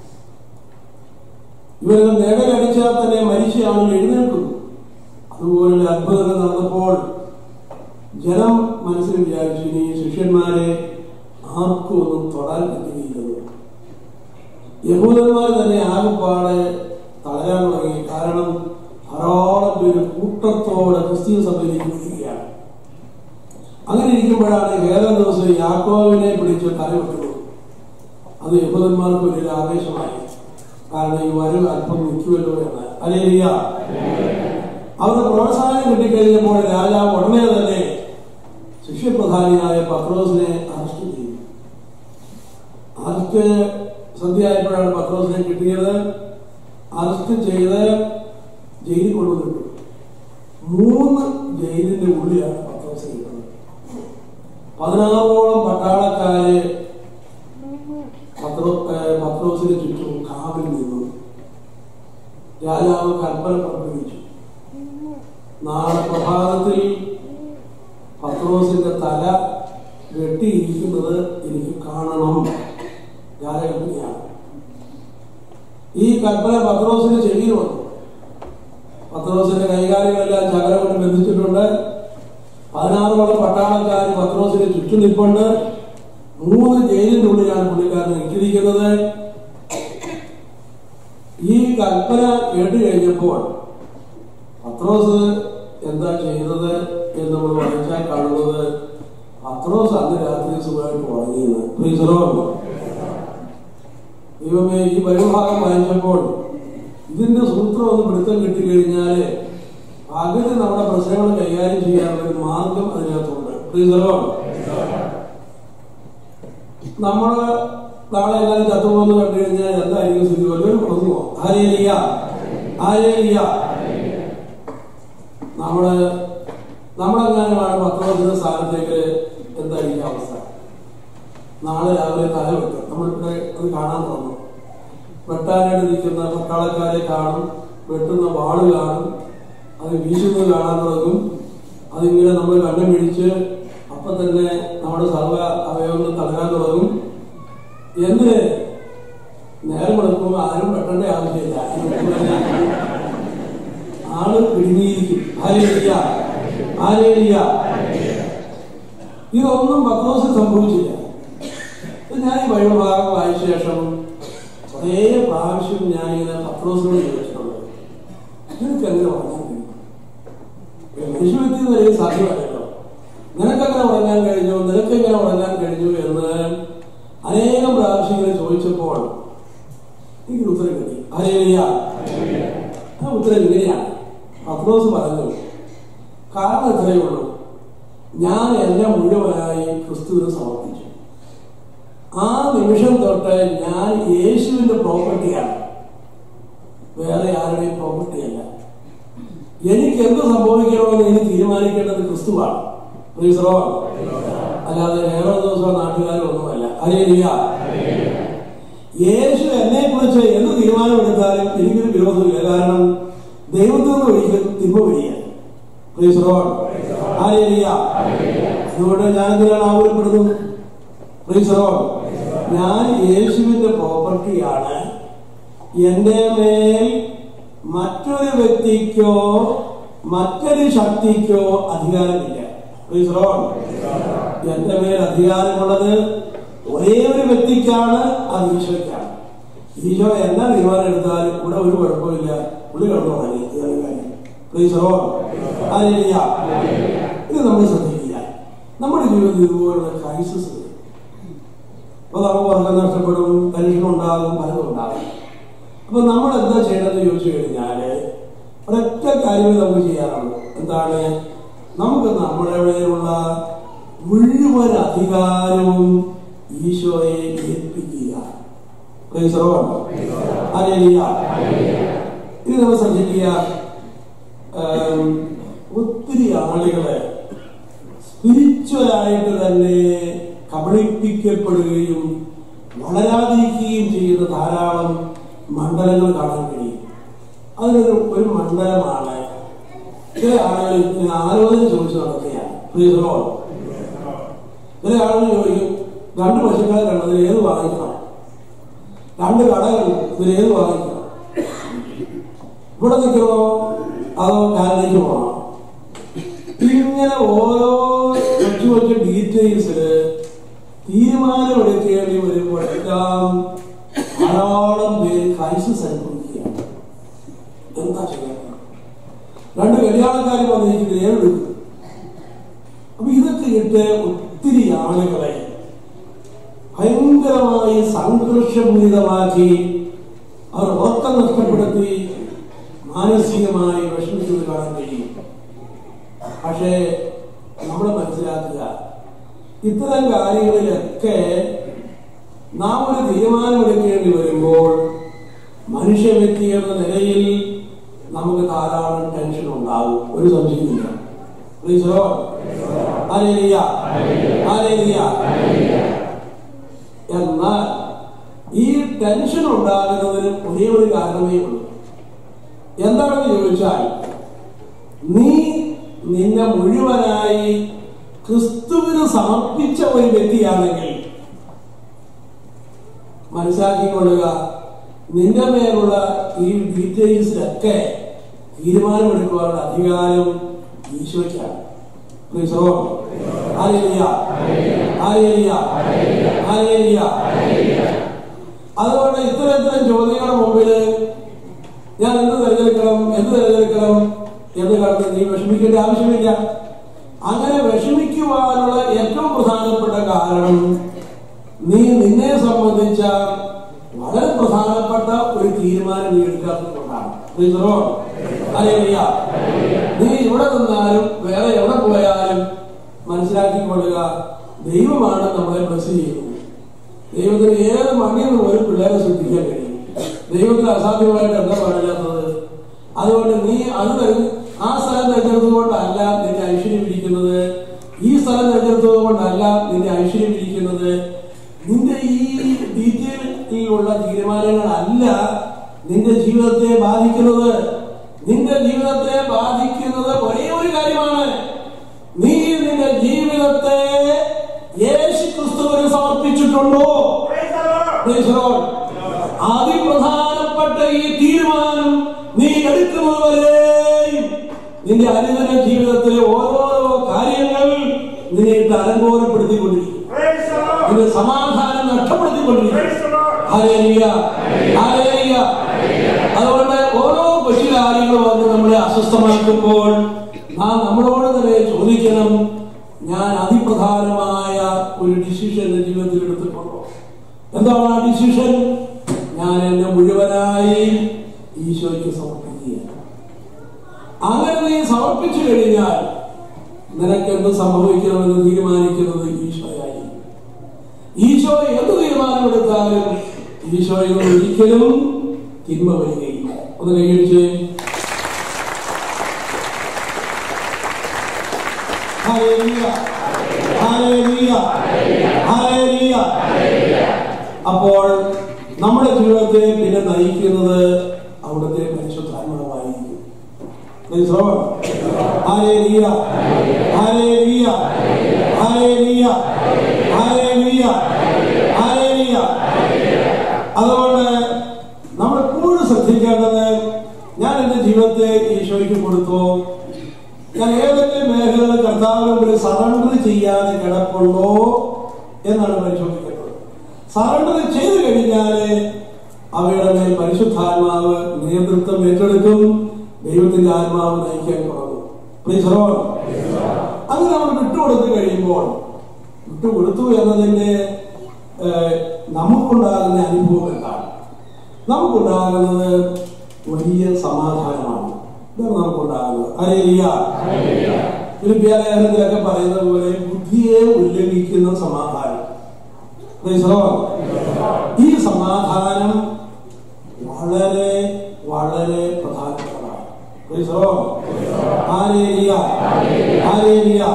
ഇവരുടെ നിഴലടിച്ചാൽ തന്നെ മരിച്ച ആളുകൾ എഴുന്നേൽക്കുന്നു അതുപോലുള്ള അത്ഭുതങ്ങൾ നടന്നപ്പോൾ ജനം മനസ്സിൽ വിചാരിച്ചു ഇനി ഈ ശിഷ്യന്മാരെ ആർക്കും ഒന്നും തൊടാൻ പറ്റുകയില്ലെന്ന് യഹൂദന്മാർ തന്നെ ആകെപ്പാടെ തളരാൻ തുടങ്ങി കാരണം ധാരാളം പേര് കൂട്ടത്തോടെ ക്രിസ്തീയ സഭയിലേക്ക് വരികയാണ് അങ്ങനെ ഇരിക്കുമ്പോഴാണ് ഏതാം ദിവസം യാക്കോവിനെ പിടിച്ച് തലവെട്ടുന്നത് അത് യഹൂദന്മാർക്ക് വലിയൊരു ആവേശമായി കാരണം ഈ വരവ് അല്പം നിൽക്കുമല്ലോ എന്ന് അലേലിയ അവർക്ക് പ്രോത്സാഹനം കിട്ടിക്കഴിഞ്ഞപ്പോൾ രാജാവ് ഉടനെ തന്നെ ശിഷ്യപ്രധാനിയായ പത്രോസിനെ അറസ്റ്റ് ചെയ്തു അറസ്റ്റ് സന്ധ്യയായപ്പോഴാണ് പത്രോസിനെ കിട്ടിയത് അറസ്റ്റ് ചെയ്ത് ജയിലിൽ കൊണ്ടുവന്നിട്ടു മൂന്ന് ജയിലിന്റെ ഉള്ളിലാണ് പത്രോസിനെ കിട്ടുന്നത് പതിനാറോളം പട്ടാളക്കാര് പത്രോ ഏഹ് പത്രോസിന് ചുറ്റും കാവൽ നിന്നു രാജാവ് കൽപ്പന പുറപ്പെടുവിച്ചു നാളെ പ്രഭാതത്തിൽ പത്രോസിന്റെ തല വെട്ടിയിരിക്കുന്നത് എനിക്ക് കാണണം രാജകൽപ്പനയാണ് ഈ കൽപ്പന പത്രോസിന് ചെവിയിൽ വന്നു പത്രോസിന്റെ കൈകാലുകളെല്ലാം ചകല കൊണ്ട് ബന്ധിച്ചിട്ടുണ്ട് പതിനാറോളം പട്ടാളക്കാർ പത്രോസിന് ചുറ്റും നിൽപ്പുണ്ട് മൂന്ന് ജയിലിന്റെ ഉള്ളിലാണ് പുള്ളിക്കാരൻ ഇട്ടിരിക്കുന്നത് ഈ കൽപ്പന കേട്ട് കഴിഞ്ഞപ്പോൾ പത്രോസ് എന്താ ചെയ്തത് എന്ന് നമ്മൾ വായിച്ചാൽ കാണുന്നത് പത്രോസ് അന്ന് രാത്രി സുഖമായിട്ട് ഉറങ്ങിയെന്ന് പ്രീസറോണ്ട് ദൈവമേ ഈ ബൈബിൾഭാഗം വായിച്ചപ്പോൾ ഇതിന്റെ സൂത്രം ഒന്ന് പിടുത്തം കിട്ടിക്കഴിഞ്ഞാല് പകുതി നമ്മുടെ പ്രശ്നങ്ങൾ കൈകാര്യം ചെയ്യാനുള്ള ഒരു മാർഗം അതിനകത്തുണ്ട് പ്രീസറോണ്ട് നമ്മള് നാളെ എല്ലാവരും ചത്തുപോകുന്ന കണ്ടു കഴിഞ്ഞാൽ എന്തായിരിക്കും സ്ഥിതി വല്ലവരും ഉറങ്ങുമോ ആരേലിയ ആരേലിയ നമ്മള് നമ്മളെങ്ങാനുമാണ് പത്രോസിന്റെ സ്ഥാനത്തേക്ക് എന്തായിരിക്കും അവസ്ഥ നാളെ രാവിലെ തല വെക്കും നമ്മളിവിടെ അത് കാണാൻ തോന്നും വെട്ടാനായിട്ട് നിൽക്കുന്ന പട്ടാളക്കാരെ കാണും വെട്ടുന്ന വാള് കാണും അത് വീശുന്നത് കാണാൻ തുടങ്ങും അതിങ്ങനെ നമ്മൾ കണ്ണും പിടിച്ച് അപ്പൊ തന്നെ നമ്മുടെ സർവ്വ അവയവങ്ങൾ തളരാൻ തുടങ്ങും എന്ത് നേരം കൊടുക്കുമ്പോൾ ആരും വെട്ടേണ്ട ആവശ്യമില്ല ഇതിനൊപ്പം തന്നെ ആള് പിടുങ്ങിയിരിക്കും ആരേലിയ ആരേലിയ ഇതൊന്നും പത്രോസിൽ സംഭവിച്ചില്ല ഇത് ഞാൻ ഈ ബൈബിൾ ഭാഗം വായിച്ച ശേഷം കുറേ പ്രാവശ്യം ഞാൻ ഇങ്ങനെ പത്രോസിനോട് ചോദിച്ചിട്ടുണ്ട് നിനക്ക് എങ്ങനെ ഉറങ്ങാൻ കഴിയും ഒരു മനുഷ്യ വ്യക്തി എന്ന് പറയുന്നത് സാധ്യമല്ലല്ലോ നിനക്കെങ്ങനെ ഉറങ്ങാൻ കഴിഞ്ഞു നിനക്കെങ്ങനെ ഉറങ്ങാൻ കഴിഞ്ഞു എന്ന് അനേകം പ്രാവശ്യം ഇങ്ങനെ ചോദിച്ചപ്പോൾ എനിക്കൊരു ഉത്തരം കിട്ടി ആരേലിയ ആ ഉത്തരം ഇങ്ങനെയാണ് പത്രോസ് പറഞ്ഞു കാരണം ഇത്രയേ ഉള്ളൂ ഞാൻ എന്നെ മുഴുവനായി ക്രിസ്തുവിന് സമർപ്പിച്ചു ആ നിമിഷം തൊട്ട് ഞാൻ യേശുവിന്റെ പ്രോപ്പർട്ടിയാണ് വേറെ ആരുടെയും പ്രോപ്പർട്ടി അല്ല എനിക്ക് എന്ത് സംഭവിക്കണമെന്ന് എനിക്ക് തീരുമാനിക്കേണ്ടത് ക്രിസ്തുവാണ് പ്രീസറോൺ അല്ലാതെ വേറെ ദിവസം നാട്ടുകാരും ഒന്നുമല്ല അറിയില്ല യേശു എന്നെ കുറിച്ച് എന്ത് തീരുമാനമെടുത്താലും എനിക്കൊരു വിരോധമില്ല കാരണം ദൈവത്തിൽ നിന്ന് ഒരിക്കലും തിന്മ വരികയാണ് പ്രീസറോൺ അറിയില്ല അതുകൊണ്ട് ഞാൻ എന്തിനാണ് ആകുലപ്പെടുന്നത് പ്രീസറോൺ ഞാൻ യേശുവിന്റെ പ്രോപ്പർട്ടിയാണ് എന്റെ മേൽ മറ്റൊരു വ്യക്തിക്കോ മറ്റൊരു ശക്തിക്കോ അധികാരമില്ല പ്രീസറോൺ എന്റെ മേൽ അധികാരമുള്ളത് ഒരേ ഒരു വ്യക്തിക്കാണ് അത് ഈശോയ്ക്കാണ് ഈശോ എന്നാ തീരുമാനം എടുത്താലും ഇവിടെ ഒരു കുഴപ്പമില്ല പുള്ളി കണ്ടു തുടങ്ങി ഇതാണ് കാര്യം പ്രീസറോൺ അതില്ല ഇത് നമ്മൾ ശ്രദ്ധിക്കുക നമ്മുടെ ജീവിതത്തിൽ ഇതുപോലുള്ള ക്രൈസിസ് വരും അപ്പൊ നമുക്ക് ഉറക്കം നഷ്ടപ്പെടും ടെൻഷൻ ഉണ്ടാകും പലതും ഉണ്ടാകും അപ്പൊ നമ്മൾ എന്താ ചെയ്യണമെന്ന് ചോദിച്ചു കഴിഞ്ഞാല് ഒരൊറ്റ കാര്യമേ നമുക്ക് ചെയ്യാറുള്ളൂ എന്താണ് നമുക്ക് നമ്മുടെ മേലുള്ള മുഴുവൻ അധികാരവും ഈശോയെ ഏൽപ്പിക്കുക പ്രീസറോൺ അറിയില്ല ഇത് നമ്മൾ ശ്രദ്ധിക്കുക ഏം, ഒത്തിരി ആളുകളെ സ്പിരിച്വലായിട്ട് തന്നെ കബളിപ്പിക്കപ്പെടുകയും വളരാതിരിക്കുകയും ചെയ്യുന്ന ധാരാളം മണ്ഡലങ്ങൾ കാണാൻ കഴിയും അതിനൊരു ഒരു മണ്ഡലമാണ് ചില ആളുകൾ ഇങ്ങനെ ആലോചന ചോദിച്ചു നടക്കുകയാണ് Praise the Lord. ചില ആളുകൾ ചോദിക്കും രണ്ട് പശുക്കളെ കണ്ടതിൽ ഏത് വാങ്ങിക്കണം രണ്ട് കടകൾ ഇതിൽ ഏത് വാങ്ങിക്കണം ഇവിടെ നിൽക്കണോ അതോ കാലിലേക്ക് പോകണം ഇങ്ങനെ ഓരോ കൊച്ചു കൊച്ചു ഡീറ്റെയിൽസില് തീരുമാനമെടുക്കേണ്ടി വരുമ്പോഴെല്ലാം ധാരാളം പേര് ക്രൈസിസ് അനുഭവിക്കുകയാണ് എന്താ ചെയ്യുക രണ്ട് കല്യാണക്കാർ വന്നിരിക്കുന്നത് ഏതെടുക്കും അപ്പൊ ഇതൊക്കെ ഇട്ട് ഒത്തിരി ആളുകളെ ഭയങ്കരമായി സംഘർഷപൂരിതമാക്കി അവർ ഉറക്കം നഷ്ടപ്പെടുത്തി മാനസികമായി വിഷമിച്ചത് കാണാൻ കഴിയും പക്ഷേ നമ്മൾ മനസ്സിലാക്കുക ഇത്തരം കാര്യങ്ങളിലൊക്കെ നാം ഒരു തീരുമാനമെടുക്കേണ്ടി വരുമ്പോൾ മനുഷ്യ വ്യക്തി എന്ന നിലയിൽ നമുക്ക് ധാരാളം ടെൻഷൻ ഉണ്ടാകും ഒരു സംശയമില്ല Praise the Lord. Hallelujah. Hallelujah. എന്നാൽ ഈ ടെൻഷൻ ഉണ്ടാകുന്നതിന് ഒരേ ഒരു കാരണമേ ഉള്ളൂ എന്താണെന്ന് ചോദിച്ചാൽ നീ നിന്നെ മുഴുവനായി ക്രിസ്തുവിന് സമർപ്പിച്ച ഒരു വ്യക്തിയാണെങ്കിൽ മനസ്സിലാക്കിക്കൊള്ളുക നിന്റെ മേലുള്ള ഈ ഡീറ്റെയിൽസിലൊക്കെ തീരുമാനമെടുക്കുവാനുള്ള അധികാരം ഈശോയ്ക്കാണ് Praise the Lord. Hallelujah. Hallelujah. Hallelujah. അതുകൊണ്ട് ഇത്തരം ഇത്തരം ചോദ്യങ്ങളുടെ മുമ്പിൽ ഞാൻ എന്ത് തിരഞ്ഞെടുക്കണം എന്ത് തിരഞ്ഞെടുക്കണം എന്ന് കണ്ട് നീ വിഷമിക്കേണ്ട ആവശ്യമില്ല അങ്ങനെ വിഷമിക്കുവാനുള്ള ഏറ്റവും പ്രധാനപ്പെട്ട കാരണം നീ നിന്നെ സംബന്ധിച്ച വളരെ പ്രധാനപ്പെട്ട ഒരു തീരുമാനം നീ എടുക്കാത്തതുകൊണ്ടാണ് Praise the Lord. Hallelujah. നീ ഇവിടെ നിന്നാലും വേറെ എവിടെ പോയാലും മനസ്സിലാക്കിക്കൊള്ളുക ദൈവമാണ് നമ്മളെ ബ്ലസ് ചെയ്യുന്നത് ദൈവത്തിന് ഏത് മണ്ണിൽ നിന്ന് ഒരു പിള്ളേരെ ശ്രദ്ധിക്കാൻ കഴിയും ദൈവത്തിന് അസാധ്യമായിട്ട് എന്താ പാടില്ലാത്തത് അതുകൊണ്ട് നീ അത് തെരഞ്ഞ് ആ സ്ഥലം തെരഞ്ഞെടുത്തത് കൊണ്ടല്ല നിന്റെ ഐശ്വര്യം ഇരിക്കുന്നത് ഈ സ്ഥലം തെരഞ്ഞെടുത്തത് കൊണ്ടല്ല നിന്റെ ഐശ്വര്യം ഇരിക്കുന്നത് നിന്റെ ഈ ഡീറ്റെയിലുള്ള തീരുമാനങ്ങളല്ല നിന്റെ ജീവിതത്തെ ബാധിക്കുന്നത് നിന്റെ ജീവിതത്തെ ബാധിക്കുന്നത് ഒരേ ഒരു കാര്യമാണ് നീ നിന്റെ ജീവിതത്തെ യേശു ക്രിസ്തുവിന് സമർപ്പിച്ചിട്ടുണ്ടോ Praise the Lord. അതിപ്രധാനപ്പെട്ട ഈ തീരുമാനം നീ എടുക്കുന്നതുവരെയും നിന്റെ അനുദിന ജീവിതത്തിലെ ഓരോരോ കാര്യങ്ങൾ നിന്നെ ഇട്ട് അലങ്കോലപ്പെടുത്തിക്കൊണ്ടിരിക്കും നിന്റെ സമാധാനം നഷ്ടപ്പെടുത്തിക്കൊണ്ടിരിക്കും ഹല്ലേലൂയ. ഹല്ലേലൂയ. അതുകൊണ്ട് ഓരോ കൊച്ചു കാര്യങ്ങളും വന്ന് നമ്മളെ അസ്വസ്ഥമാക്കുമ്പോൾ നാം നമ്മളോട് തന്നെ ചോദിക്കണം ഞാൻ അതിപ്രധാനമായ ഒരു ഡിസിഷൻ എന്റെ ജീവിതത്തിൽ എടുത്തിട്ടുണ്ടോ എന്താണ് ആ ഡിസിഷൻ ഞാൻ എന്നെ മുഴുവനായി ഈശോയ്ക്ക് സമർപ്പിക്കുകയാണ് അങ്ങനെ നീ സമർപ്പിച്ചു കഴിഞ്ഞാൽ നിനക്ക് എന്ത് സംഭവിക്കണമെന്ന് തീരുമാനിക്കുന്നത് ഈശോയായി ഈശോ എന്ത് തീരുമാനമെടുത്താലും ഈശോയിൽ നിന്ന് ഒരിക്കലും തിന്മ വരികയില്ല ഒന്ന് കൈയടിച്ച് ഹല്ലേലൂയ. ഹല്ലേലൂയ. ഹല്ലേലൂയ. അപ്പോൾ നമ്മുടെ ജീവിതത്തെ പിന്നെ നയിക്കുന്നത് അവിടുത്തെ പരിശുദ്ധാത്മാവായിരിക്കും Praise the Lord. Hallelujah. Hallelujah. Hallelujah. Hallelujah. Hallelujah. അതുകൊണ്ട് നമ്മൾ എപ്പോഴും ശ്രദ്ധിക്കേണ്ടത് ഞാൻ എന്റെ ജീവിതത്തെ ഈശോയ്ക്ക് കൊടുത്തു ഞാൻ ഏതൊക്കെ മേഖലകൾ കർത്താവിന് മുമ്പിൽ സറണ്ടർ ചെയ്യാതെ കിടപ്പുണ്ടോ എന്നാണ് പരിശോധിക്കേണ്ടത് സറണ്ടർ ചെയ്തു കഴിഞ്ഞാല് അവയുടെ മേൽ പരിശുദ്ധാത്മാവ് നേതൃത്വം ഏറ്റെടുക്കും ദൈവത്തിന്റെ ആത്മാവ് നയിക്കാൻ തുടങ്ങും Praise the Lord. അത് നമ്മൾ വിട്ടുകൊടുത്തു കഴിയുമ്പോൾ വിട്ടുകൊടുത്തു എന്നതിന്റെ ഏഹ്, നമുക്കുണ്ടാകുന്ന അനുഭവം എന്താണ് നമുക്കുണ്ടാകുന്നത് വലിയ സമാധാനമാണ് ഇതാണ് നമുക്കുണ്ടാകുന്നത് അറിയില്ല ഫിലിപ്പിയാലേഖനത്തിലൊക്കെ പറയുന്ന പോലെ ബുദ്ധിയെ ഉല്ലംഘിക്കുന്ന സമാധാനം Praise the Lord. ഈ സമാധാനം വളരെ വളരെ പ്രധാനപ്പെട്ടതാണ് Praise the Lord. Hallelujah. Hallelujah.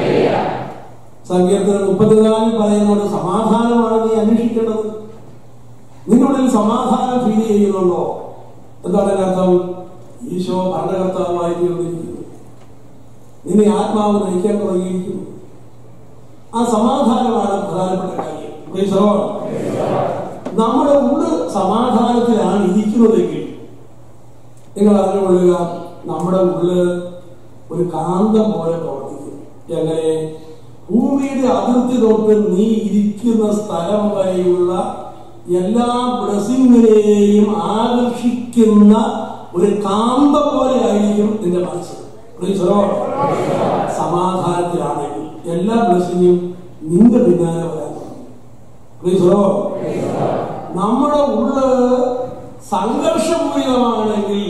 സങ്കീർത്തനം മുപ്പത്തിനാലിൽ പറയുന്നുണ്ട് സമാധാനമാണ് നീ അന്വേഷിക്കേണ്ടത് നിന്നുള്ളിൽ സമാധാനം ഫീൽ ചെയ്യുന്നുണ്ടോ എന്താണ് അതിന്റെ അർത്ഥം ഈശോ ഭരണകർത്താവായി തീർന്നിരിക്കുന്നു നിന്നെ ആത്മാവ് നയിക്കാൻ തുടങ്ങിയിരിക്കുന്നു ആ സമാധാനമാണ് പ്രധാനപ്പെട്ട കാര്യം Praise the Lord. നമ്മുടെ ഉള്ള് സമാധാനത്തിലാണ് ഇരിക്കുന്നതെങ്കിൽ നിങ്ങൾ അറിഞ്ഞുകൊള്ളുക നമ്മുടെ ഉള്ള് ഒരു കാന്തം പോലെ പ്രവർത്തിക്കും എങ്ങനെ ഭൂമിയുടെ അതിർത്തി തൊട്ട് നീ ഇരിക്കുന്ന സ്ഥലം വരെയുള്ള എല്ലാ ബ്ലസ്സിങ്ങിനെയും ആകർഷിക്കുന്ന ഒരു കാന്തം പോലെ ആയിരിക്കും നിന്റെ മനസ്സ് Praise the Lord. സമാധാനത്തിലാണെങ്കിൽ എല്ലാ ബ്ലസ്സിങ്ങും നിന്റെ പിന്നാലെ വരാൻ തുടങ്ങും Praise the Lord. നമ്മുടെ ഉള്ള് സംഘർഷപൂരിതമാണെങ്കിൽ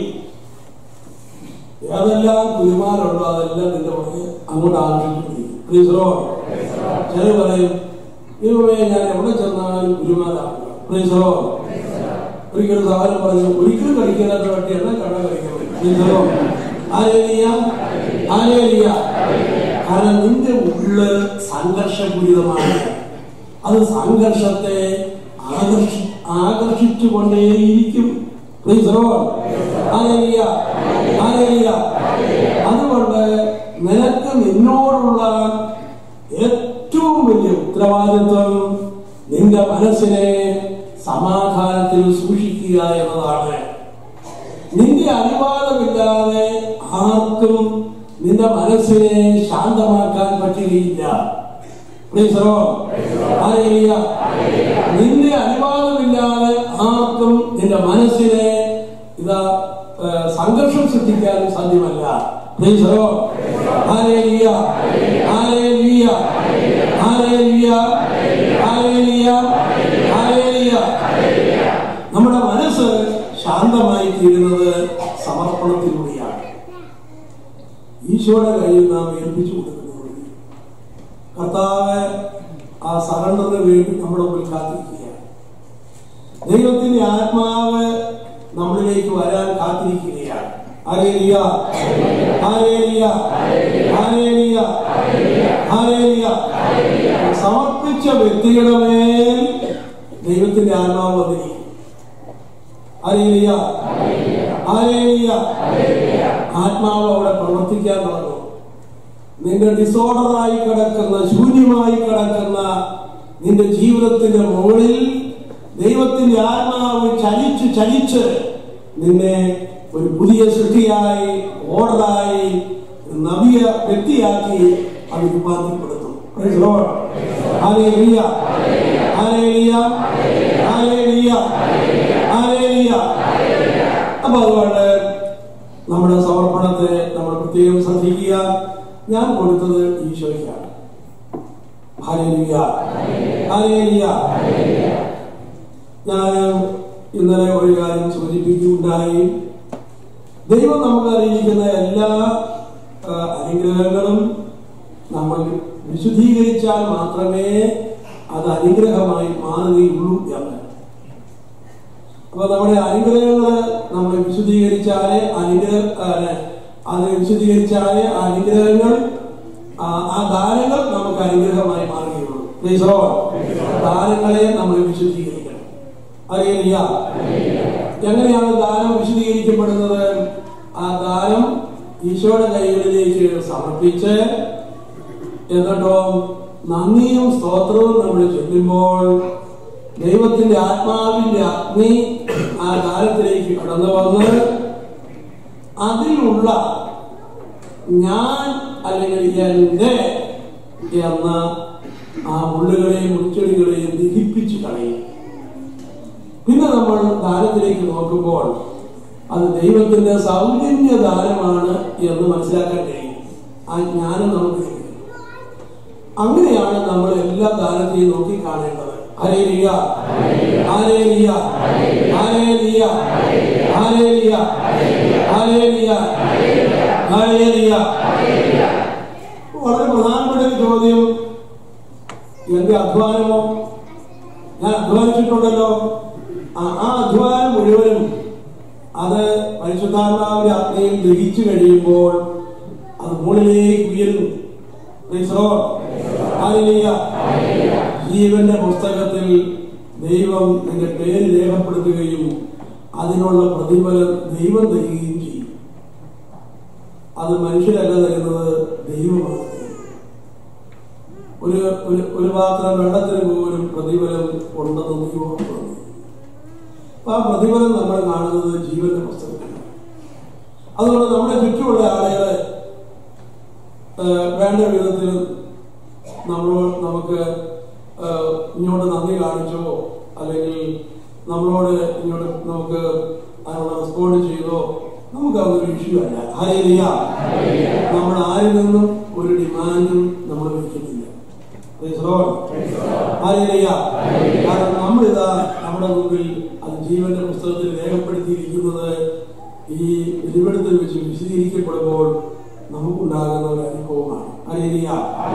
ഏതെല്ലാം കുരുമാരുണ്ടോ അതെല്ലാം നിന്റെ പുറകെ അങ്ങോട്ട് ആകർഷിച്ചിരിക്കും Praise the Lord. ചിലർ പറയും ദൈവമേ ഞാൻ എവിടെ ചെന്നാലും കുരുമാരാണ് Praise the Lord. ഒരിക്കലും സാധനം പറഞ്ഞു ഒരിക്കലും കഴിക്കാത്ത പറ്റി എന്നെ കണ്ട കഴിക്കാൻ പറ്റും Praise the Lord. Hallelujah. Hallelujah. കാരണം നിന്റെ ഉള്ള് സംഘർഷപൂരിതമാണ് അത് സംഘർഷത്തെ ആകർഷി ആകർഷിച്ചുകൊണ്ടേയിരിക്കും Praise the Lord. Hallelujah. Hallelujah. അതുകൊണ്ട് നിനക്ക് നിന്നോടുള്ള ഏറ്റവും വലിയ ഉത്തരവാദിത്വം നിന്റെ മനസ്സിനെ സമാധാനത്തിൽ സൂക്ഷിക്കുക എന്നതാണ് നിന്റെ അനുവാദമില്ലാതെ ആർക്കും നിന്റെ മനസ്സിനെ ശാന്തമാക്കാൻ പറ്റുകയില്ല Praise the Lord. Hallelujah. നിന്റെ അനുവാദമില്ലാതെ ആർക്കും നിന്റെ മനസ്സിനെ ഇതാ ഏഹ്, സംഘർഷം സൃഷ്ടിക്കാനും സാധ്യമല്ല Praise the Lord. Hallelujah. Hallelujah. Hallelujah. Hallelujah. Hallelujah. നമ്മുടെ മനസ്സ് ശാന്തമായി തീരുന്നത് സമർപ്പണത്തിലൂടെയാണ് ഈശോയുടെ കയ്യിൽ നാം ഏൽപ്പിച്ചു കൊടുക്കുന്നതിലൂടെ കർത്താവ് ആ സറണ്ടറിന് വേണ്ടി നമ്മുടെ മുമ്പിൽ കാത്തിരിക്കുകയാണ് ദൈവത്തിന്റെ ആത്മാവ് നമ്മളിലേക്ക് വരാൻ കാത്തിരിക്കുകയാണ് ഹല്ലേലൂയ. ഹല്ലേലൂയ. ഹല്ലേലൂയ. ഹല്ലേലൂയ. സമർപ്പിച്ച വ്യക്തിയുടെ മേൽ ദൈവത്തിന്റെ ആത്മാവ് വന്നിരിക്കും ഹല്ലേലൂയ. ഹല്ലേലൂയ. ആത്മാവ് അവിടെ പ്രവർത്തിക്കാൻ തുടങ്ങും നിന്റെ ഡിസോർഡറായി കിടക്കുന്ന ശൂന്യമായി കിടക്കുന്ന നിന്റെ ജീവിതത്തിന്റെ മുകളിൽ ദൈവത്തിന്റെ ആത്മാവ് ചലിച്ച് ചലിച്ച് നിന്നെ ഒരു പുതിയ സൃഷ്ടിയായി ഓർഡറായി നവീയ വ്യക്തിയാക്കി അത് രൂപാന്തരപ്പെടുത്തും Praise the Lord. Hallelujah. Hallelujah. Hallelujah. Hallelujah. അപ്പൊ അതുകൊണ്ട് നമ്മുടെ സമർപ്പണത്തെ നമ്മൾ പ്രത്യേകം ശ്രദ്ധിക്കുക ഞാൻ കൊടുത്തത് ഈശോയ്ക്കാണ് ഹല്ലേലൂയ. ഹല്ലേലൂയ. ഞാൻ ഇന്നലെ ഒരു കാര്യം സൂചിപ്പിക്കുകയുണ്ടായി ദൈവം നമുക്ക് അറിയിക്കുന്ന എല്ലാ ആ, അനുഗ്രഹങ്ങളും നമ്മൾ വിശുദ്ധീകരിച്ചാൽ മാത്രമേ അത് അനുഗ്രഹമായി മാറുകയുള്ളൂ എന്ന് അപ്പൊ നമ്മുടെ അനുഗ്രഹങ്ങള് നമ്മൾ വിശുദ്ധീകരിച്ചാലേ അനുഗ്രഹ ആ, അത് വിശുദ്ധീകരിച്ചാലേ ആ അനുഗ്രഹങ്ങൾ ആ ആ ദാനങ്ങൾ നമുക്ക് അനുഗ്രഹമായി മാറുകയുള്ളൂ Praise the Lord. ദാനങ്ങളെ നമ്മൾ വിശുദ്ധീകരിക്കണം അറിയില്ല എങ്ങനെയാണ് ദാനം വിശദീകരിക്കപ്പെടുന്നത് ആ ദാനം ഈശോയുടെ കൈകളിലേക്ക് സമർപ്പിച്ച് എന്നിട്ടോ നന്ദിയും സ്തോത്രവും നമ്മൾ ചൊല്ലുമ്പോൾ ദൈവത്തിന്റെ ആത്മാവിന്റെ അഗ്നി ആ ദാനത്തിലേക്ക് കടന്നു വന്ന് അതിലുള്ള ഞാൻ അല്ലെങ്കിൽ എന്റെ എന്ന ആ മുള്ളുകളെയും മുൾച്ചെടികളെയും ദഹിപ്പിച്ചു കളയും പിന്നെ നമ്മൾ ദാനത്തിലേക്ക് നോക്കുമ്പോൾ അത് ദൈവത്തിന്റെ സൗജന്യ ദാനമാണ് എന്ന് മനസ്സിലാക്കാൻ കഴിയും ആ ജ്ഞാനം നമുക്ക് ലഭിക്കും അങ്ങനെയാണ് നമ്മൾ എല്ലാ ദാനത്തെയും നോക്കി കാണേണ്ടത് ഹരേലിയ ഹരേലിയ ഹരേലിയ ഹരേലിയ ഹരേലിയ ഹരേലിയ വളരെ പ്രധാനപ്പെട്ട ഒരു ചോദ്യം എന്റെ അധ്വാനമോ ഞാൻ അധ്വാനിച്ചിട്ടുണ്ടല്ലോ ആ ആ അധ്വാനം മുഴുവനും അത് പരിശുദ്ധാത്മാവിന്റെ അഗ്നിയിൽ ദഹിച്ചു കഴിയുമ്പോൾ അത് മുകളിലേക്ക് ഉയരുന്നു Praise the Lord. Hallelujah. ജീവന്റെ പുസ്തകത്തിൽ ദൈവം നിന്റെ പേര് രേഖപ്പെടുത്തുകയും അതിനുള്ള പ്രതിഫലം ദൈവം തരികയും ചെയ്യും അത് മനുഷ്യരല്ല തരുന്നത് ദൈവമാണ് തരുന്നത്. ഒരു ഒരു ഒരു പാത്രം വെള്ളത്തിന് പോലും പ്രതിഫലം ഉണ്ടെന്ന് ദൈവം പറഞ്ഞു അപ്പൊ ആ പ്രതിഫലം നമ്മൾ കാണുന്നത് ജീവന്റെ പുസ്തകത്തിലാണ് അതുകൊണ്ട് നമ്മുടെ ചുറ്റുമുള്ള ആളുകളെ ഏഹ്, വേണ്ട വിധത്തിൽ നമ്മൾ നമുക്ക് ഏഹ്, ഇങ്ങോട്ട് നന്ദി കാണിച്ചോ അല്ലെങ്കിൽ നമ്മളോട് ഇങ്ങോട്ട് നമുക്ക് അതിനുള്ള റെസ്പോണ്ട് ചെയ്തോ നമുക്ക് അതൊരു ഇഷ്യൂ അല്ല ഹരിയ നമ്മൾ ആരിൽ നിന്നും ഒരു ഡിമാൻഡും നമ്മൾ വയ്ക്കുന്നില്ല Praise the Lord. Hallelujah. കാരണം നമ്മളിതാ നമ്മുടെ മുമ്പിൽ അത് ജീവന്റെ പുസ്തകത്തിൽ രേഖപ്പെടുത്തിയിരിക്കുന്നത് ഈ വെളിപ്പെടുത്തൽ വെച്ച് വിശദീകരിക്കപ്പെടുമ്പോൾ നമുക്കുണ്ടാകുന്ന ഒരു അനുഭവമാണ് ഹല്ലേലൂയ.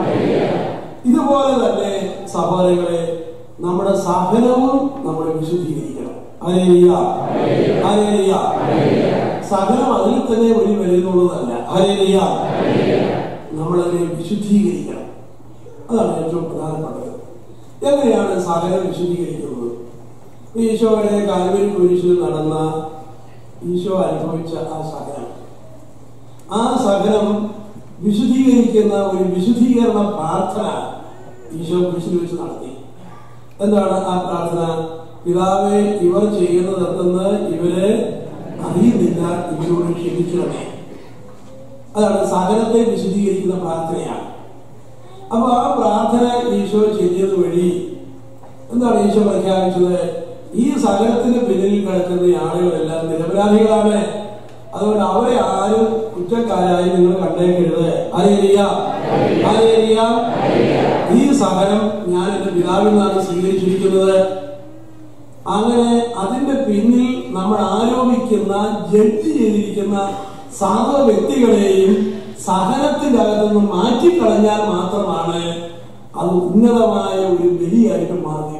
ഇതുപോലെ തന്നെ സഹോദരങ്ങളെ നമ്മുടെ സഹനവും നമ്മൾ വിശുദ്ധീകരിക്കണം ഹല്ലേലൂയ. ഹല്ലേലൂയ. സഹനം അതിൽ തന്നെ ഒരു വരുന്നുള്ളതല്ല ഹല്ലേലൂയ. നമ്മളതിനെ വിശുദ്ധീകരിക്കണം അതാണ് ഏറ്റവും പ്രധാനപ്പെട്ടത് എങ്ങനെയാണ് സഹനം വിശദീകരിക്കുന്നത് ഈശോയുടെ കാൽവരി കുരിശിൽ നടന്ന ഈശോ അനുഭവിച്ച ആ സഹനം ആ സഹനം വിശുദ്ധീകരിക്കുന്ന ഒരു വിശുദ്ധീകരണ പ്രാർത്ഥന ഈശോ കുരിശിൽ വെച്ച് നടത്തി എന്താണ് ആ പ്രാർത്ഥന പിതാവെ ഇവർ ചെയ്യുന്നത് എന്തെന്ന് ഇവരെ അറിയുന്നില്ല ഇവരോട് ക്ഷമിക്കണമേ അതാണ് സഹനത്തെ വിശദീകരിക്കുന്ന പ്രാർത്ഥനയാണ് അപ്പൊ ആ പ്രാർത്ഥന ഈശോ ചെയ്തത് വഴി എന്താണ് ഈശോ പ്രഖ്യാപിച്ചത് ഈ സകലത്തിന് പിന്നിൽ കിടക്കുന്ന ആളുകളെല്ലാം നിരപരാധികളാണ് അതുകൊണ്ട് അവരെ ആരും കുറ്റക്കാരായി നിങ്ങൾ കണ്ടേക്കരുത് അലേലിയ അലേലിയ ഈ സഹനം ഞാൻ എന്റെ പിതാവിൽ നിന്നാണ് സ്വീകരിച്ചിരിക്കുന്നത് അങ്ങനെ അതിന്റെ പിന്നിൽ നമ്മൾ ആരോപിക്കുന്ന ജഡ്ജ് ചെയ്തിരിക്കുന്ന സർവ്വ വ്യക്തികളെയും സഹനത്തിന്റെ അകത്തുനിന്ന് മാറ്റിക്കളഞ്ഞാൽ മാത്രമാണ് അത് ഉന്നതമായ ഒരു ബലിയായിട്ട് മാറിയത്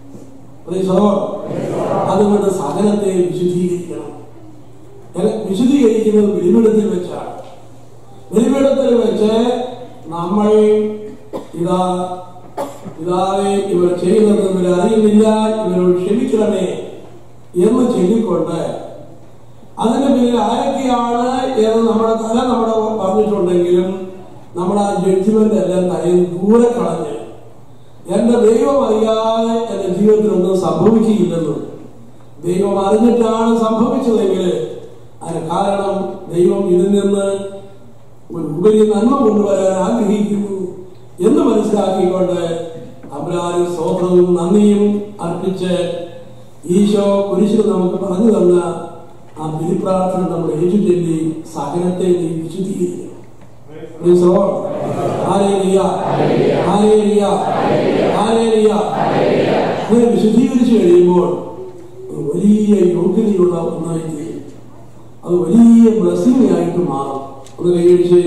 അതുകൊണ്ട് സഹനത്തെ വിശുദ്ധീകരിക്കണം എങ്ങനെ വിശുദ്ധീകരിക്കുന്നത് ബലിപീഠത്തിൽ വെച്ചാണ് ബലിപീഠത്തിൽ വെച്ച് നമ്മൾ ഇതാ പിതാവെ ഇവർ ചെയ്യുന്നത് ഇവർ അറിയുന്നില്ല ഇവരോട് ക്ഷമിക്കണമേ എന്ന് ചൊല്ലിക്കൊണ്ട് അതിന് പിന്നിൽ ആരൊക്കെയാണ് എന്ന് നമ്മുടെ തല നമ്മുടെ പറഞ്ഞിട്ടുണ്ടെങ്കിലും നമ്മൾ ആ ജഡ്ജിമെന്റ് എല്ലാം തലയിൽ ദൂരെ കളഞ്ഞ് എന്റെ ദൈവം അറിയാതെ എന്റെ ജീവിതത്തിൽ ഒന്നും സംഭവിക്കുകയില്ലെന്നും ദൈവം അറിഞ്ഞിട്ടാണ് സംഭവിച്ചതെങ്കിൽ അതിന് കാരണം ദൈവം ഇതിൽ നിന്ന് ഒരു ഉപരി നന്മ കൊണ്ടുവരാൻ ആഗ്രഹിക്കുന്നു എന്ന് മനസ്സിലാക്കിക്കൊണ്ട് അബ്രാനും സ്തോത്രവും നന്ദിയും അർപ്പിച്ച് ഈശോ കുരിശിൽ നമുക്ക് പറഞ്ഞു തന്ന ആ ബലിപ്രാർത്ഥന നമ്മൾ ഏറ്റുചൊല്ലി സഹനത്തെ നീ വിശുദ്ധീകരിക്കണം Praise the Lord. Hallelujah. Hallelujah. Hallelujah. അങ്ങനെ വിശുദ്ധീകരിച്ചു കഴിയുമ്പോൾ ഒരു വലിയ യോഗ്യതയുള്ള ഒന്നായി തീരും അത് വലിയ ബ്ലസ്സിംഗ് ആയിട്ട് മാറും ഒന്ന് കൈയടിച്ച്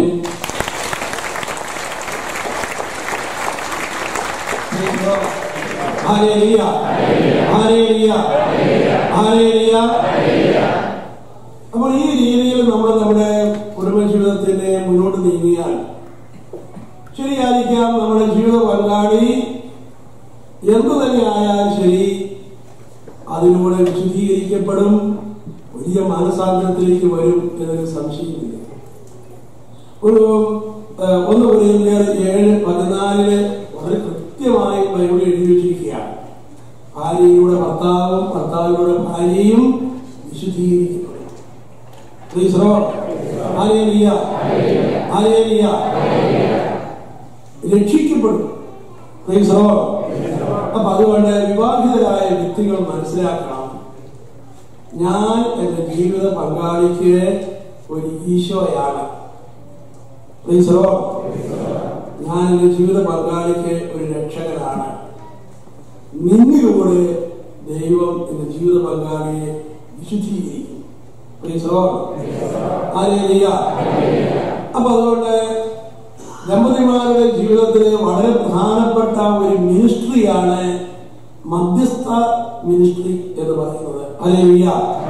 Hallelujah. Hallelujah. Hallelujah. അപ്പോൾ ഈ രീതിയിൽ നമ്മൾ നമ്മുടെ കുടുംബജീവിതത്തിനെ മുന്നോട്ട് നീങ്ങിയാൽ ശരിയായിരിക്കാം നമ്മുടെ ജീവിത പങ്കാളി എന്തു തന്നെ ആയാലും ശരി അതിലൂടെ വിശുദ്ധീകരിക്കപ്പെടും വലിയ മാനസാന്തരത്തിലേക്ക് വരും എന്നൊരു സംശയമില്ല ഒരു ഏഹ്, ഒന്ന് പറയുമ്പോൾ ഏഴ് പതിനാലില് വളരെ കൃത്യമായി ബൈബിൾ എഴുതി വെച്ചിരിക്കുകയാണ് ഭാര്യയിലൂടെ ഭർത്താവും ഭർത്താവിലൂടെ ഭാര്യയും വിശുദ്ധീകരിക്കപ്പെടും Praise the Lord. Hallelujah. Hallelujah. രക്ഷിക്കപ്പെടും Praise the Lord. അപ്പൊ അതുകൊണ്ട് വിവാഹിതരായ വ്യക്തികൾ മനസ്സിലാക്കണം ഞാൻ എന്റെ ജീവിത പങ്കാളിക്ക് ഒരു ഈശോയാണ് Praise the Lord. ഞാൻ എന്റെ ജീവിത പങ്കാളിക്ക് ഒരു രക്ഷകനാണ് നിന്നിലൂടെ ദൈവം എന്റെ ജീവിത പങ്കാളിയെ വിശുദ്ധീകരിക്കും Praise the Lord. Hallelujah. അപ്പൊ അതുകൊണ്ട് ദമ്പതിമാരുടെ ജീവിതത്തിലെ വളരെ പ്രധാനപ്പെട്ട ഒരു മിനിസ്ട്രിയാണ് മധ്യസ്ഥ മിനിസ്ട്രി എന്ന് പറയുന്നത് അലേലിയ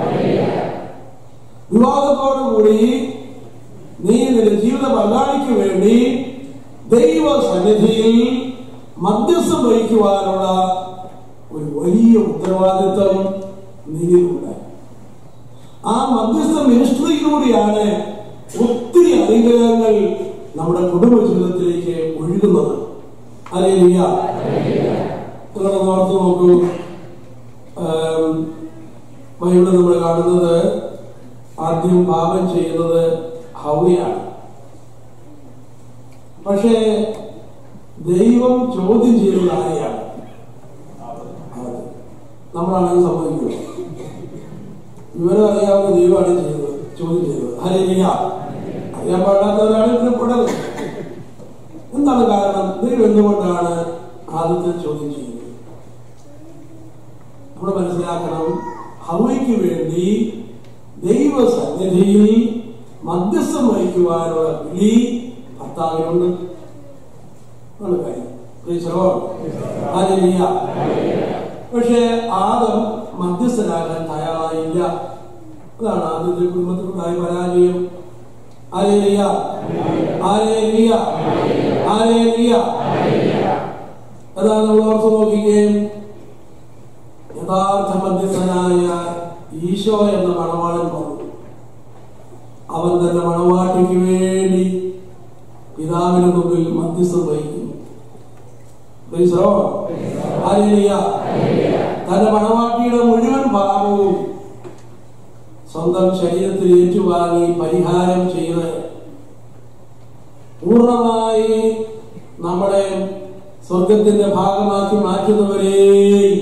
വിവാഹത്തോടുകൂടി നീ നിന്റെ ജീവിത പങ്കാളിക്ക് വേണ്ടി ദൈവ സന്നിധിയിൽ മധ്യസ്ഥം വഹിക്കുവാനുള്ള ഒരു വലിയ ഉത്തരവാദിത്വം നിന്നിലുണ്ട് ആ മധ്യസ്ഥ മിനിസ്ട്രിയിലൂടെയാണ് ഒത്തിരി അനുഗ്രഹങ്ങൾ നമ്മുടെ കുടുംബ ജീവിതത്തിലേക്ക് ഒഴുകുന്നത് അലേലിയ നിങ്ങളൊന്ന് ഓർത്ത് നോക്കൂ ആം, ബൈബിളിൽ നമ്മൾ കാണുന്നത് ആദ്യം പാപം ചെയ്യുന്നത് ഹൗയാണ് പക്ഷേ ദൈവം ചോദ്യം ചെയ്യുന്നത് ആരെയാണ് അവരെ. നമ്മളാണ് സമ്മതിക്കുന്നത് വിവരം അറിയാവുന്ന ദൈവമാണ് ചെയ്തത് ചോദ്യം ചെയ്തത് ഹരിയ അറിയാൻ പാടാത്തവരാണ് ഇതിന് പെടുന്നത് എന്താണ് കാരണം ദൈവം എന്തുകൊണ്ടാണ് ആദ്യത്തെ ചോദ്യം ചെയ്യുന്നത് നമ്മൾ മനസ്സിലാക്കണം ഹവയ്ക്ക് വേണ്ടി ദൈവ സന്നിധിയിൽ മധ്യസ്ഥം വഹിക്കുവാനുള്ള വിളി ഭർത്താവിനുണ്ട് ആണ് കാര്യം Praise the Lord. Hallelujah. പക്ഷേ ആദം മധ്യസ്ഥനാകാൻ തയ്യാറായില്ല അതാണ് ആദ്യത്തെ കുടുംബത്തിലുണ്ടായ പരാജയം ആരേലിയ ആരേലിയ ആരേലിയ അതാണ് നമ്മൾ ഓർത്ത് നോക്കുകയും യഥാർത്ഥ മധ്യസ്ഥനായ ഈശോ എന്ന മണവാളൻ വന്നു അവൻ തന്റെ മണവാട്ടിക്ക് വേണ്ടി പിതാവിന് മുമ്പിൽ മധ്യസ്ഥം വഹിക്കുന്നു Praise the Lord. Hallelujah. തന്റെ മണവാട്ടിയുടെ മുഴുവൻ ഭാഗവും സ്വന്തം ശരീരത്തിൽ ഏറ്റുവാങ്ങി പരിഹാരം ചെയ്ത് പൂർണ്ണമായി നമ്മളെ സ്വർഗത്തിന്റെ ഭാഗമാക്കി മാറ്റുന്നവരെ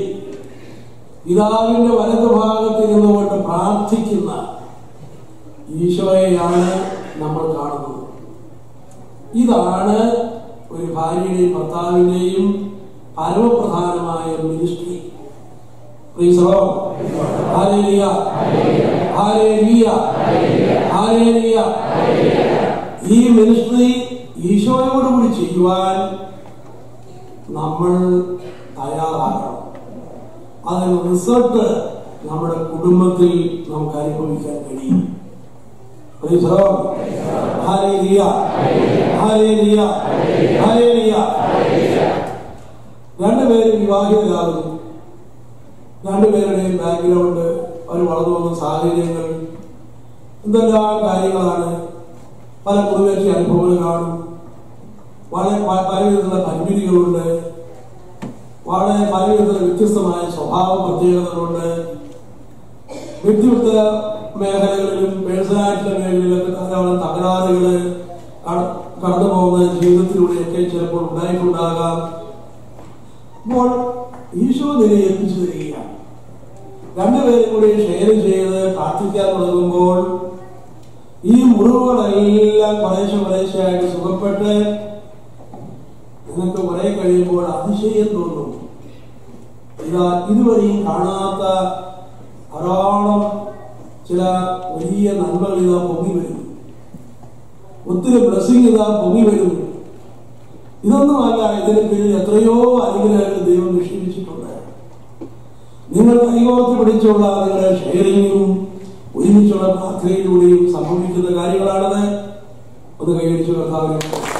പിതാവിന്റെ വലതു ഭാഗത്ത് നിന്നുകൊണ്ട് പ്രാർത്ഥിക്കുന്ന ഈശോയെയാണ് നമ്മൾ കാണുന്നത് ഇതാണ് ഒരു ഭാര്യയുടെയും ഭർത്താവിന്റെയും പരമപ്രധാനമായ ministry Praise the Lord. Hallelujah. Hallelujah. Hallelujah. ഈ മിനിസ്ട്രി ഈശോയോടുകൂടി ചെയ്യുവാൻ നമ്മൾ തയ്യാറാകണം അതിന് റിസൾട്ട് നമ്മുടെ കുടുംബത്തിൽ നമുക്ക് അനുഭവിക്കാൻ കഴിയും Praise the Lord. Hallelujah. Hallelujah. Hallelujah. രണ്ടുപേരും വിവാഹിതരാകുന്നു രണ്ടുപേരുടെയും ബാക്ക്ഗ്രൗണ്ട് അവർ വളർന്നു വന്ന സാഹചര്യങ്ങൾ എന്തെല്ലാം കാര്യങ്ങളാണ് പല കുടുംബശ്രീ അനുഭവങ്ങൾ കാണും വളരെ പ- പല വിധത്തിലുള്ള പരിമിതികളുണ്ട് വളരെ പല വിധത്തിലുള്ള വ്യത്യസ്തമായ സ്വഭാവ പ്രത്യേകതകളുണ്ട് വ്യക്തിഗത മേഖലകളിലും പേഴ്സണാലിറ്റിയുടെ മേഖലയിലൊക്കെ ധാരാളം തകരാറുകൾ കടന്നു പോകുന്ന ജീവിതത്തിലൂടെയൊക്കെ ചിലപ്പോൾ ഉണ്ടായിട്ടുണ്ടാകാം അപ്പോൾ ഈശോ നില ഏൽപ്പിച്ചു തരികയാണ് രണ്ടുപേരും കൂടി ഷെയർ ചെയ്ത് പ്രാർത്ഥിക്കാൻ തുടങ്ങുമ്പോൾ ഈ മുറിവുകളെല്ലാം കുറേശ്ശെ കുറേശ്ശെയായിട്ട് സുഖപ്പെട്ട് നിനക്ക് കുറെ കഴിയുമ്പോൾ അതിശയം തോന്നും ഇതാ ഇതുവരെയും കാണാത്ത ധാരാളം ചില വലിയ നന്മകൾ ഇതാ പൊങ്ങി വരുന്നു ഒത്തിരി ബ്ലസ്സിംഗ് ഇതാ പൊങ്ങി വരുന്നു ഇതൊന്നുമല്ല ഇതിന് പിന്നിൽ എത്രയോ അനുഗ്രഹങ്ങൾ ദൈവം നിക്ഷേപിച്ചിട്ടുണ്ട് നിങ്ങൾ കൈകോർത്ത് പിടിച്ചുള്ള നിങ്ങളുടെ ഷെയറിങ്ങും ഒരുമിച്ചുള്ള പ്രാർത്ഥനയിലൂടെയും സംഭവിക്കുന്ന കാര്യങ്ങളാണത് ഒന്ന് കൈവരിച്ചു കർത്താവിനെ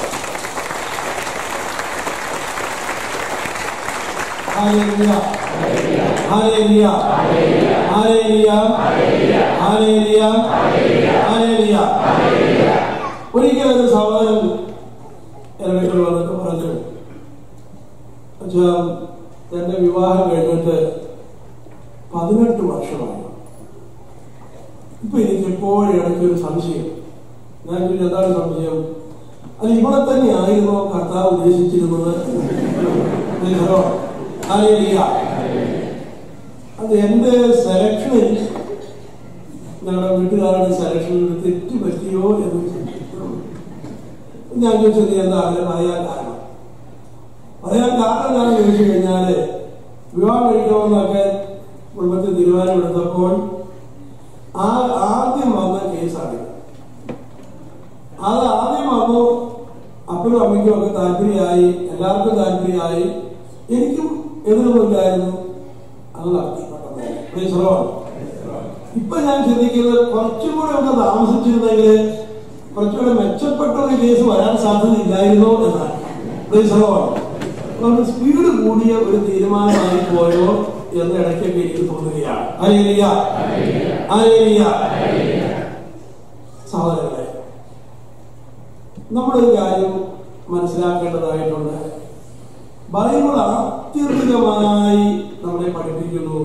Hallelujah. Hallelujah. Hallelujah. Hallelujah. Hallelujah. ഒരിക്കൽ ഒരു സഹോദരൻ എന്റെ വീട്ടിൽ വന്നിട്ട് പറഞ്ഞു അച്ഛാ എന്റെ വിവാഹം കഴിഞ്ഞിട്ട് പതിനെട്ട് വർഷമായി ഇപ്പൊ എനിക്ക് എപ്പോഴും ഇടയ്ക്കൊരു സംശയം ഞാൻ ചോദിച്ചു, എന്താണ് സംശയം അത് ഇവിടെ തന്നെ ആയിരുന്നോ കർത്താവ് ഉദ്ദേശിച്ചിരുന്നത് ഹലോ അറിയില്ല അത് എന്റെ സെലക്ഷനിൽ ഞങ്ങളുടെ വീട്ടുകാരുടെ സെലക്ഷനിൽ തെറ്റ് പറ്റിയോ എന്ന് ചിന്തിച്ചു. ഞാൻ ചോദിച്ചത് എന്താണ് പറയാൻ കാരണം പറയാൻ കാരണം ഞാൻ ചോദിച്ചു കഴിഞ്ഞാല് വിവാഹം കഴിക്കണമെന്നൊക്കെ കുടുംബത്തിൽ തീരുമാനമെടുത്തപ്പോൾ ആ ആദ്യം വന്ന കേസാണ് അത് ആദ്യം വന്നു അപ്പനും അമ്മയ്ക്കും ഒക്കെ താല്പര്യമായി എല്ലാവർക്കും താല്പര്യമായി എനിക്കും എതിർപ്പില്ലായിരുന്നു അത് നടത്തി പെട്ടെന്ന്. Praise the Lord. ഇപ്പൊ ഞാൻ ചിന്തിക്കുന്നത് കുറച്ചും കൂടെ ഒന്ന് താമസിച്ചിരുന്നെങ്കിൽ കുറച്ചുകൂടെ മെച്ചപ്പെട്ട ഒരു കേസ് വരാൻ സാധ്യതയില്ലായിരുന്നോ എന്നാണ് Praise the Lord. അതുകൊണ്ട് സ്പീഡ് കൂടിയ ഒരു തീരുമാനമായി പോയോ എന്ന് ഇടയ്ക്കൊക്കെ എനിക്ക് തോന്നുകയാണ് അലേലിയ അലേലിയ സഹോദരങ്ങളെ നമ്മളൊരു കാര്യം മനസ്സിലാക്കേണ്ടതായിട്ടുണ്ട് ബൈബിൾ ആത്യന്തികമായി നമ്മളെ പഠിപ്പിക്കുന്നു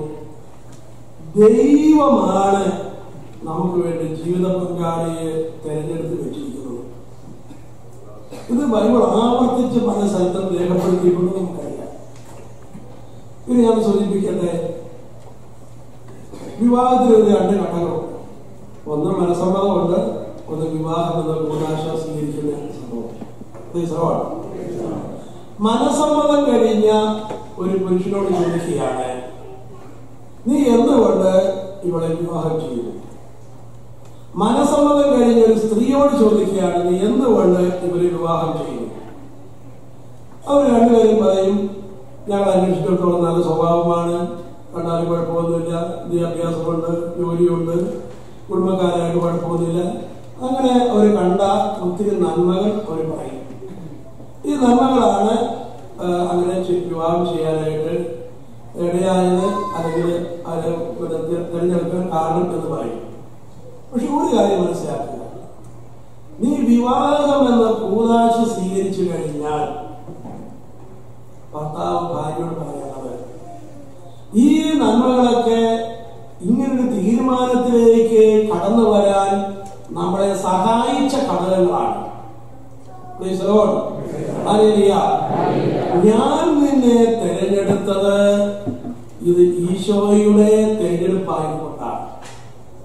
ദൈവമാണ് നമുക്ക് വേണ്ടി ജീവിത പങ്കാളിയെ തെരഞ്ഞെടുത്ത് വെച്ചിരിക്കുന്നത് ഇത് ബൈബിൾ ആവർത്തിച്ച് പല സ്ഥലത്തും രേഖപ്പെടുത്തിയിട്ടുണ്ട് നമുക്കറിയാം ഇത് ഞാൻ സൂചിപ്പിക്കട്ടെ വിവാഹത്തിൽ ഒരു രണ്ട് ഘട്ടങ്ങളുണ്ട് ഒന്ന് മനസ്സമ്മതമുണ്ട് ഒന്ന് വിവാഹം എന്ന കൂടാശ സ്വീകരിക്കുന്ന സംഭവം ഇത് ശ്രമമാണ് മനസ്സമ്മതം കഴിഞ്ഞ ഒരു പുരുഷനോട് ചോദിക്കുകയാണ് നീ എന്തുകൊണ്ട് ഇവളെ വിവാഹം ചെയ്യുന്നു മനസ്സമ്മതം കഴിഞ്ഞ ഒരു സ്ത്രീയോട് ചോദിക്കുകയാണ് നീ എന്തുകൊണ്ട് ഇവരെ വിവാഹം ചെയ്യുന്നു അവർ രണ്ടുപേരും പറയും ഞങ്ങൾ അന്വേഷിച്ചിടത്തോളം നല്ല സ്വഭാവമാണ് കണ്ടാലും കുഴപ്പമൊന്നുമില്ല വിദ്യാഭ്യാസമുണ്ട് ജോലിയുണ്ട് കുടുംബക്കാരായിട്ട് കുഴപ്പമൊന്നുമില്ല അങ്ങനെ അവർ കണ്ട ഒത്തിരി നന്മകൾ അവർ പറയും ഈ നന്മകളാണ് ആ, അങ്ങനെ ചെ- വിവാഹം ചെയ്യാനായിട്ട് ഇടയായത് അല്ലെങ്കിൽ അത് പിന്നെ തെ- തിരഞ്ഞെടുക്കാൻ കാരണം എന്ന് പറയും പക്ഷെ ഒരു കാര്യം മനസ്സിലാക്കുക നീ വിവാഹം എന്ന കൂതാശ സ്വീകരിച്ചു കഴിഞ്ഞാൽ ഭർത്താവ് ഭാര്യയോട് പറയുന്നത് ഈ നന്മകളൊക്കെ ഇങ്ങനൊരു തീരുമാനത്തിലേക്ക് കടന്നു വരാൻ നമ്മളെ സഹായിച്ച ഘടകങ്ങളാണ് Praise the Lord. Hallelujah. ഞാൻ നിന്നെ തിരഞ്ഞെടുത്തത് ഇത് ഈശോയുടെ തിരഞ്ഞെടുപ്പായതുകൊണ്ടാണ്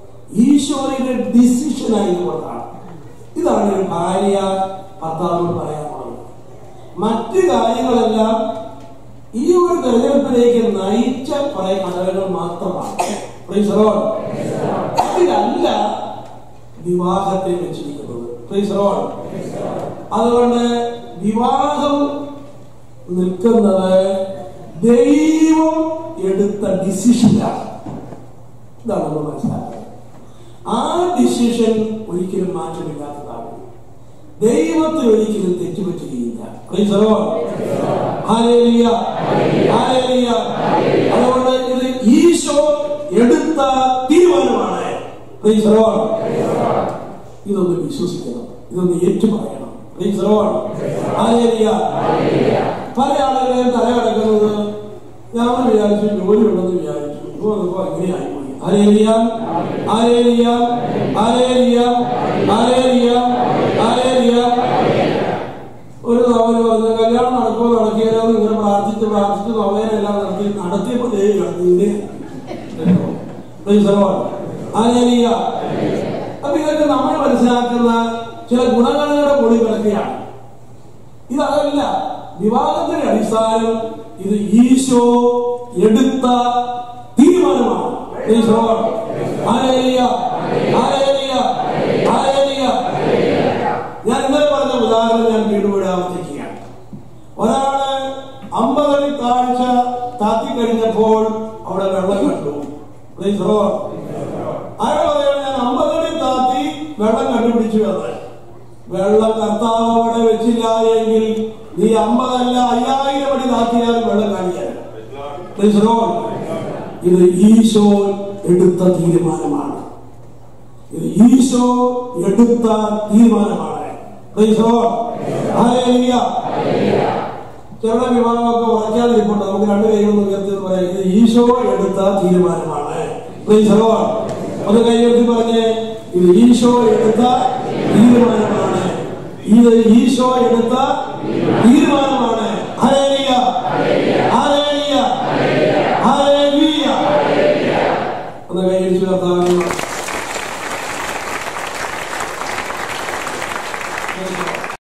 ഈശോയുടെ ഡിസിഷൻ ആയതുകൊണ്ടാണ് ഇതാണ് ഒരു ഭാര്യ ഭർത്താവിനോട് പറയാനുള്ളത് മറ്റ് കാര്യങ്ങളെല്ലാം ഈ ഒരു തെരഞ്ഞെടുപ്പിലേക്ക് നയിച്ച കുറെ ഘടകങ്ങൾ മാത്രമാണ് Praise the Lord. അതിലല്ല വിവാഹത്തെ വെച്ചിരിക്കുന്നത് Praise the Lord. അതുകൊണ്ട് വിവാഹം നിൽക്കുന്നത് ദൈവം എടുത്ത ഡിസിഷനാണ് ഇതാണ് നമ്മൾ മനസ്സിലാക്കുന്നത് ആ ഡിസിഷൻ ഒരിക്കലും മാറ്റമില്ലാത്തതാണ് ദൈവത്തിൽ ഒരിക്കലും തെറ്റുപറ്റുകയില്ല Praise the Lord. Hallelujah. Hallelujah. അതുകൊണ്ട് ഇത് ഈശോ എടുത്ത തീരുമാനമാണ് Praise the Lord. ഇതൊന്ന് വിശ്വസിക്കണം ഇതൊന്ന് ഏറ്റുപറയണം Praise the Lord. Hallelujah. പല ആളുകളെയും തലകടക്കുന്നത് ഞാൻ വിചാരിച്ചു ജോലി ഉണ്ടെന്ന് വിചാരിച്ചു ഇത് വന്നപ്പോ എങ്ങനെയായി പോയി ഹരേലിയ ഹരേലിയ ഹരേലിയ ഹരേലിയ ഹരേലിയ ഒരു നോവല് പറഞ്ഞു കല്യാണം നടക്കുമോ നടക്കിയാലോ എന്ന് ഇങ്ങനെ പ്രാർത്ഥിച്ച് പ്രാർത്ഥിച്ച് നോവേനെല്ലാം നടത്തി നടത്തിയപ്പോ ദേ കിടന്നില്ലേ ഹരേലിയ അപ്പൊ ഇതൊക്കെ നമ്മൾ മനസ്സിലാക്കുന്ന ചില ഗുണഗണങ്ങളുടെ കൂടി കിടക്കുകയാണ് ഇതല്ല വിവാഹത്തിന്റെ അടിസ്ഥാനം ഇത് ഈശോ എടുത്ത തീരുമാനമാണ് ഈശോ ഹല്ലേലൂയ, ഹല്ലേലൂയ, ഹല്ലേലൂയ. ഞാൻ ഇന്നലെ പറഞ്ഞ ഉദാഹരണം ഞാൻ വീണ്ടും ഇവിടെ ആവർത്തിക്കുകയാണ് ഒരാള് അമ്പതടി താഴ്ച താത്തി കഴിഞ്ഞപ്പോൾ അവിടെ വെള്ളം കണ്ടു Praise the Lord. അയാൾ പറയുകയാണ് ഞാൻ അമ്പതടി താത്തി വെള്ളം കണ്ടുപിടിച്ചു എന്ന് വെള്ളം കർത്താവ് അവിടെ വെച്ചില്ല എങ്കിൽ നീ അമ്പതല്ല അയ്യായിരം അടി താത്തിയാൽ വെള്ളം കാണിക്കാൻ Praise the Lord. ഇത് ഈശോ എടുത്ത തീരുമാനമാണ് ഇത് ഈശോ എടുത്ത തീരുമാനമാണ് Praise the Lord. Hallelujah. ചില വിവാഹമൊക്കെ ഉറക്കാതെ ഇരിപ്പുണ്ട് നമുക്ക് രണ്ട് കൈകളൊന്ന് ഉയർത്തി എന്ന് പറയാം ഇത് ഈശോ എടുത്ത തീരുമാനമാണ് Praise the Lord. ഒന്ന് കൈയുയർത്തി പറഞ്ഞേ ഇത് ഈശോ എടുത്ത തീരുമാനമാണ് ഇത് ഈശോ എടുത്ത തീരുമാനമാണ് ഹല്ലേലൂയ. ഹല്ലേലൂയ. ഹല്ലേലൂയ. ഒന്ന് കൈയടിച്ചു കർത്താവിനെ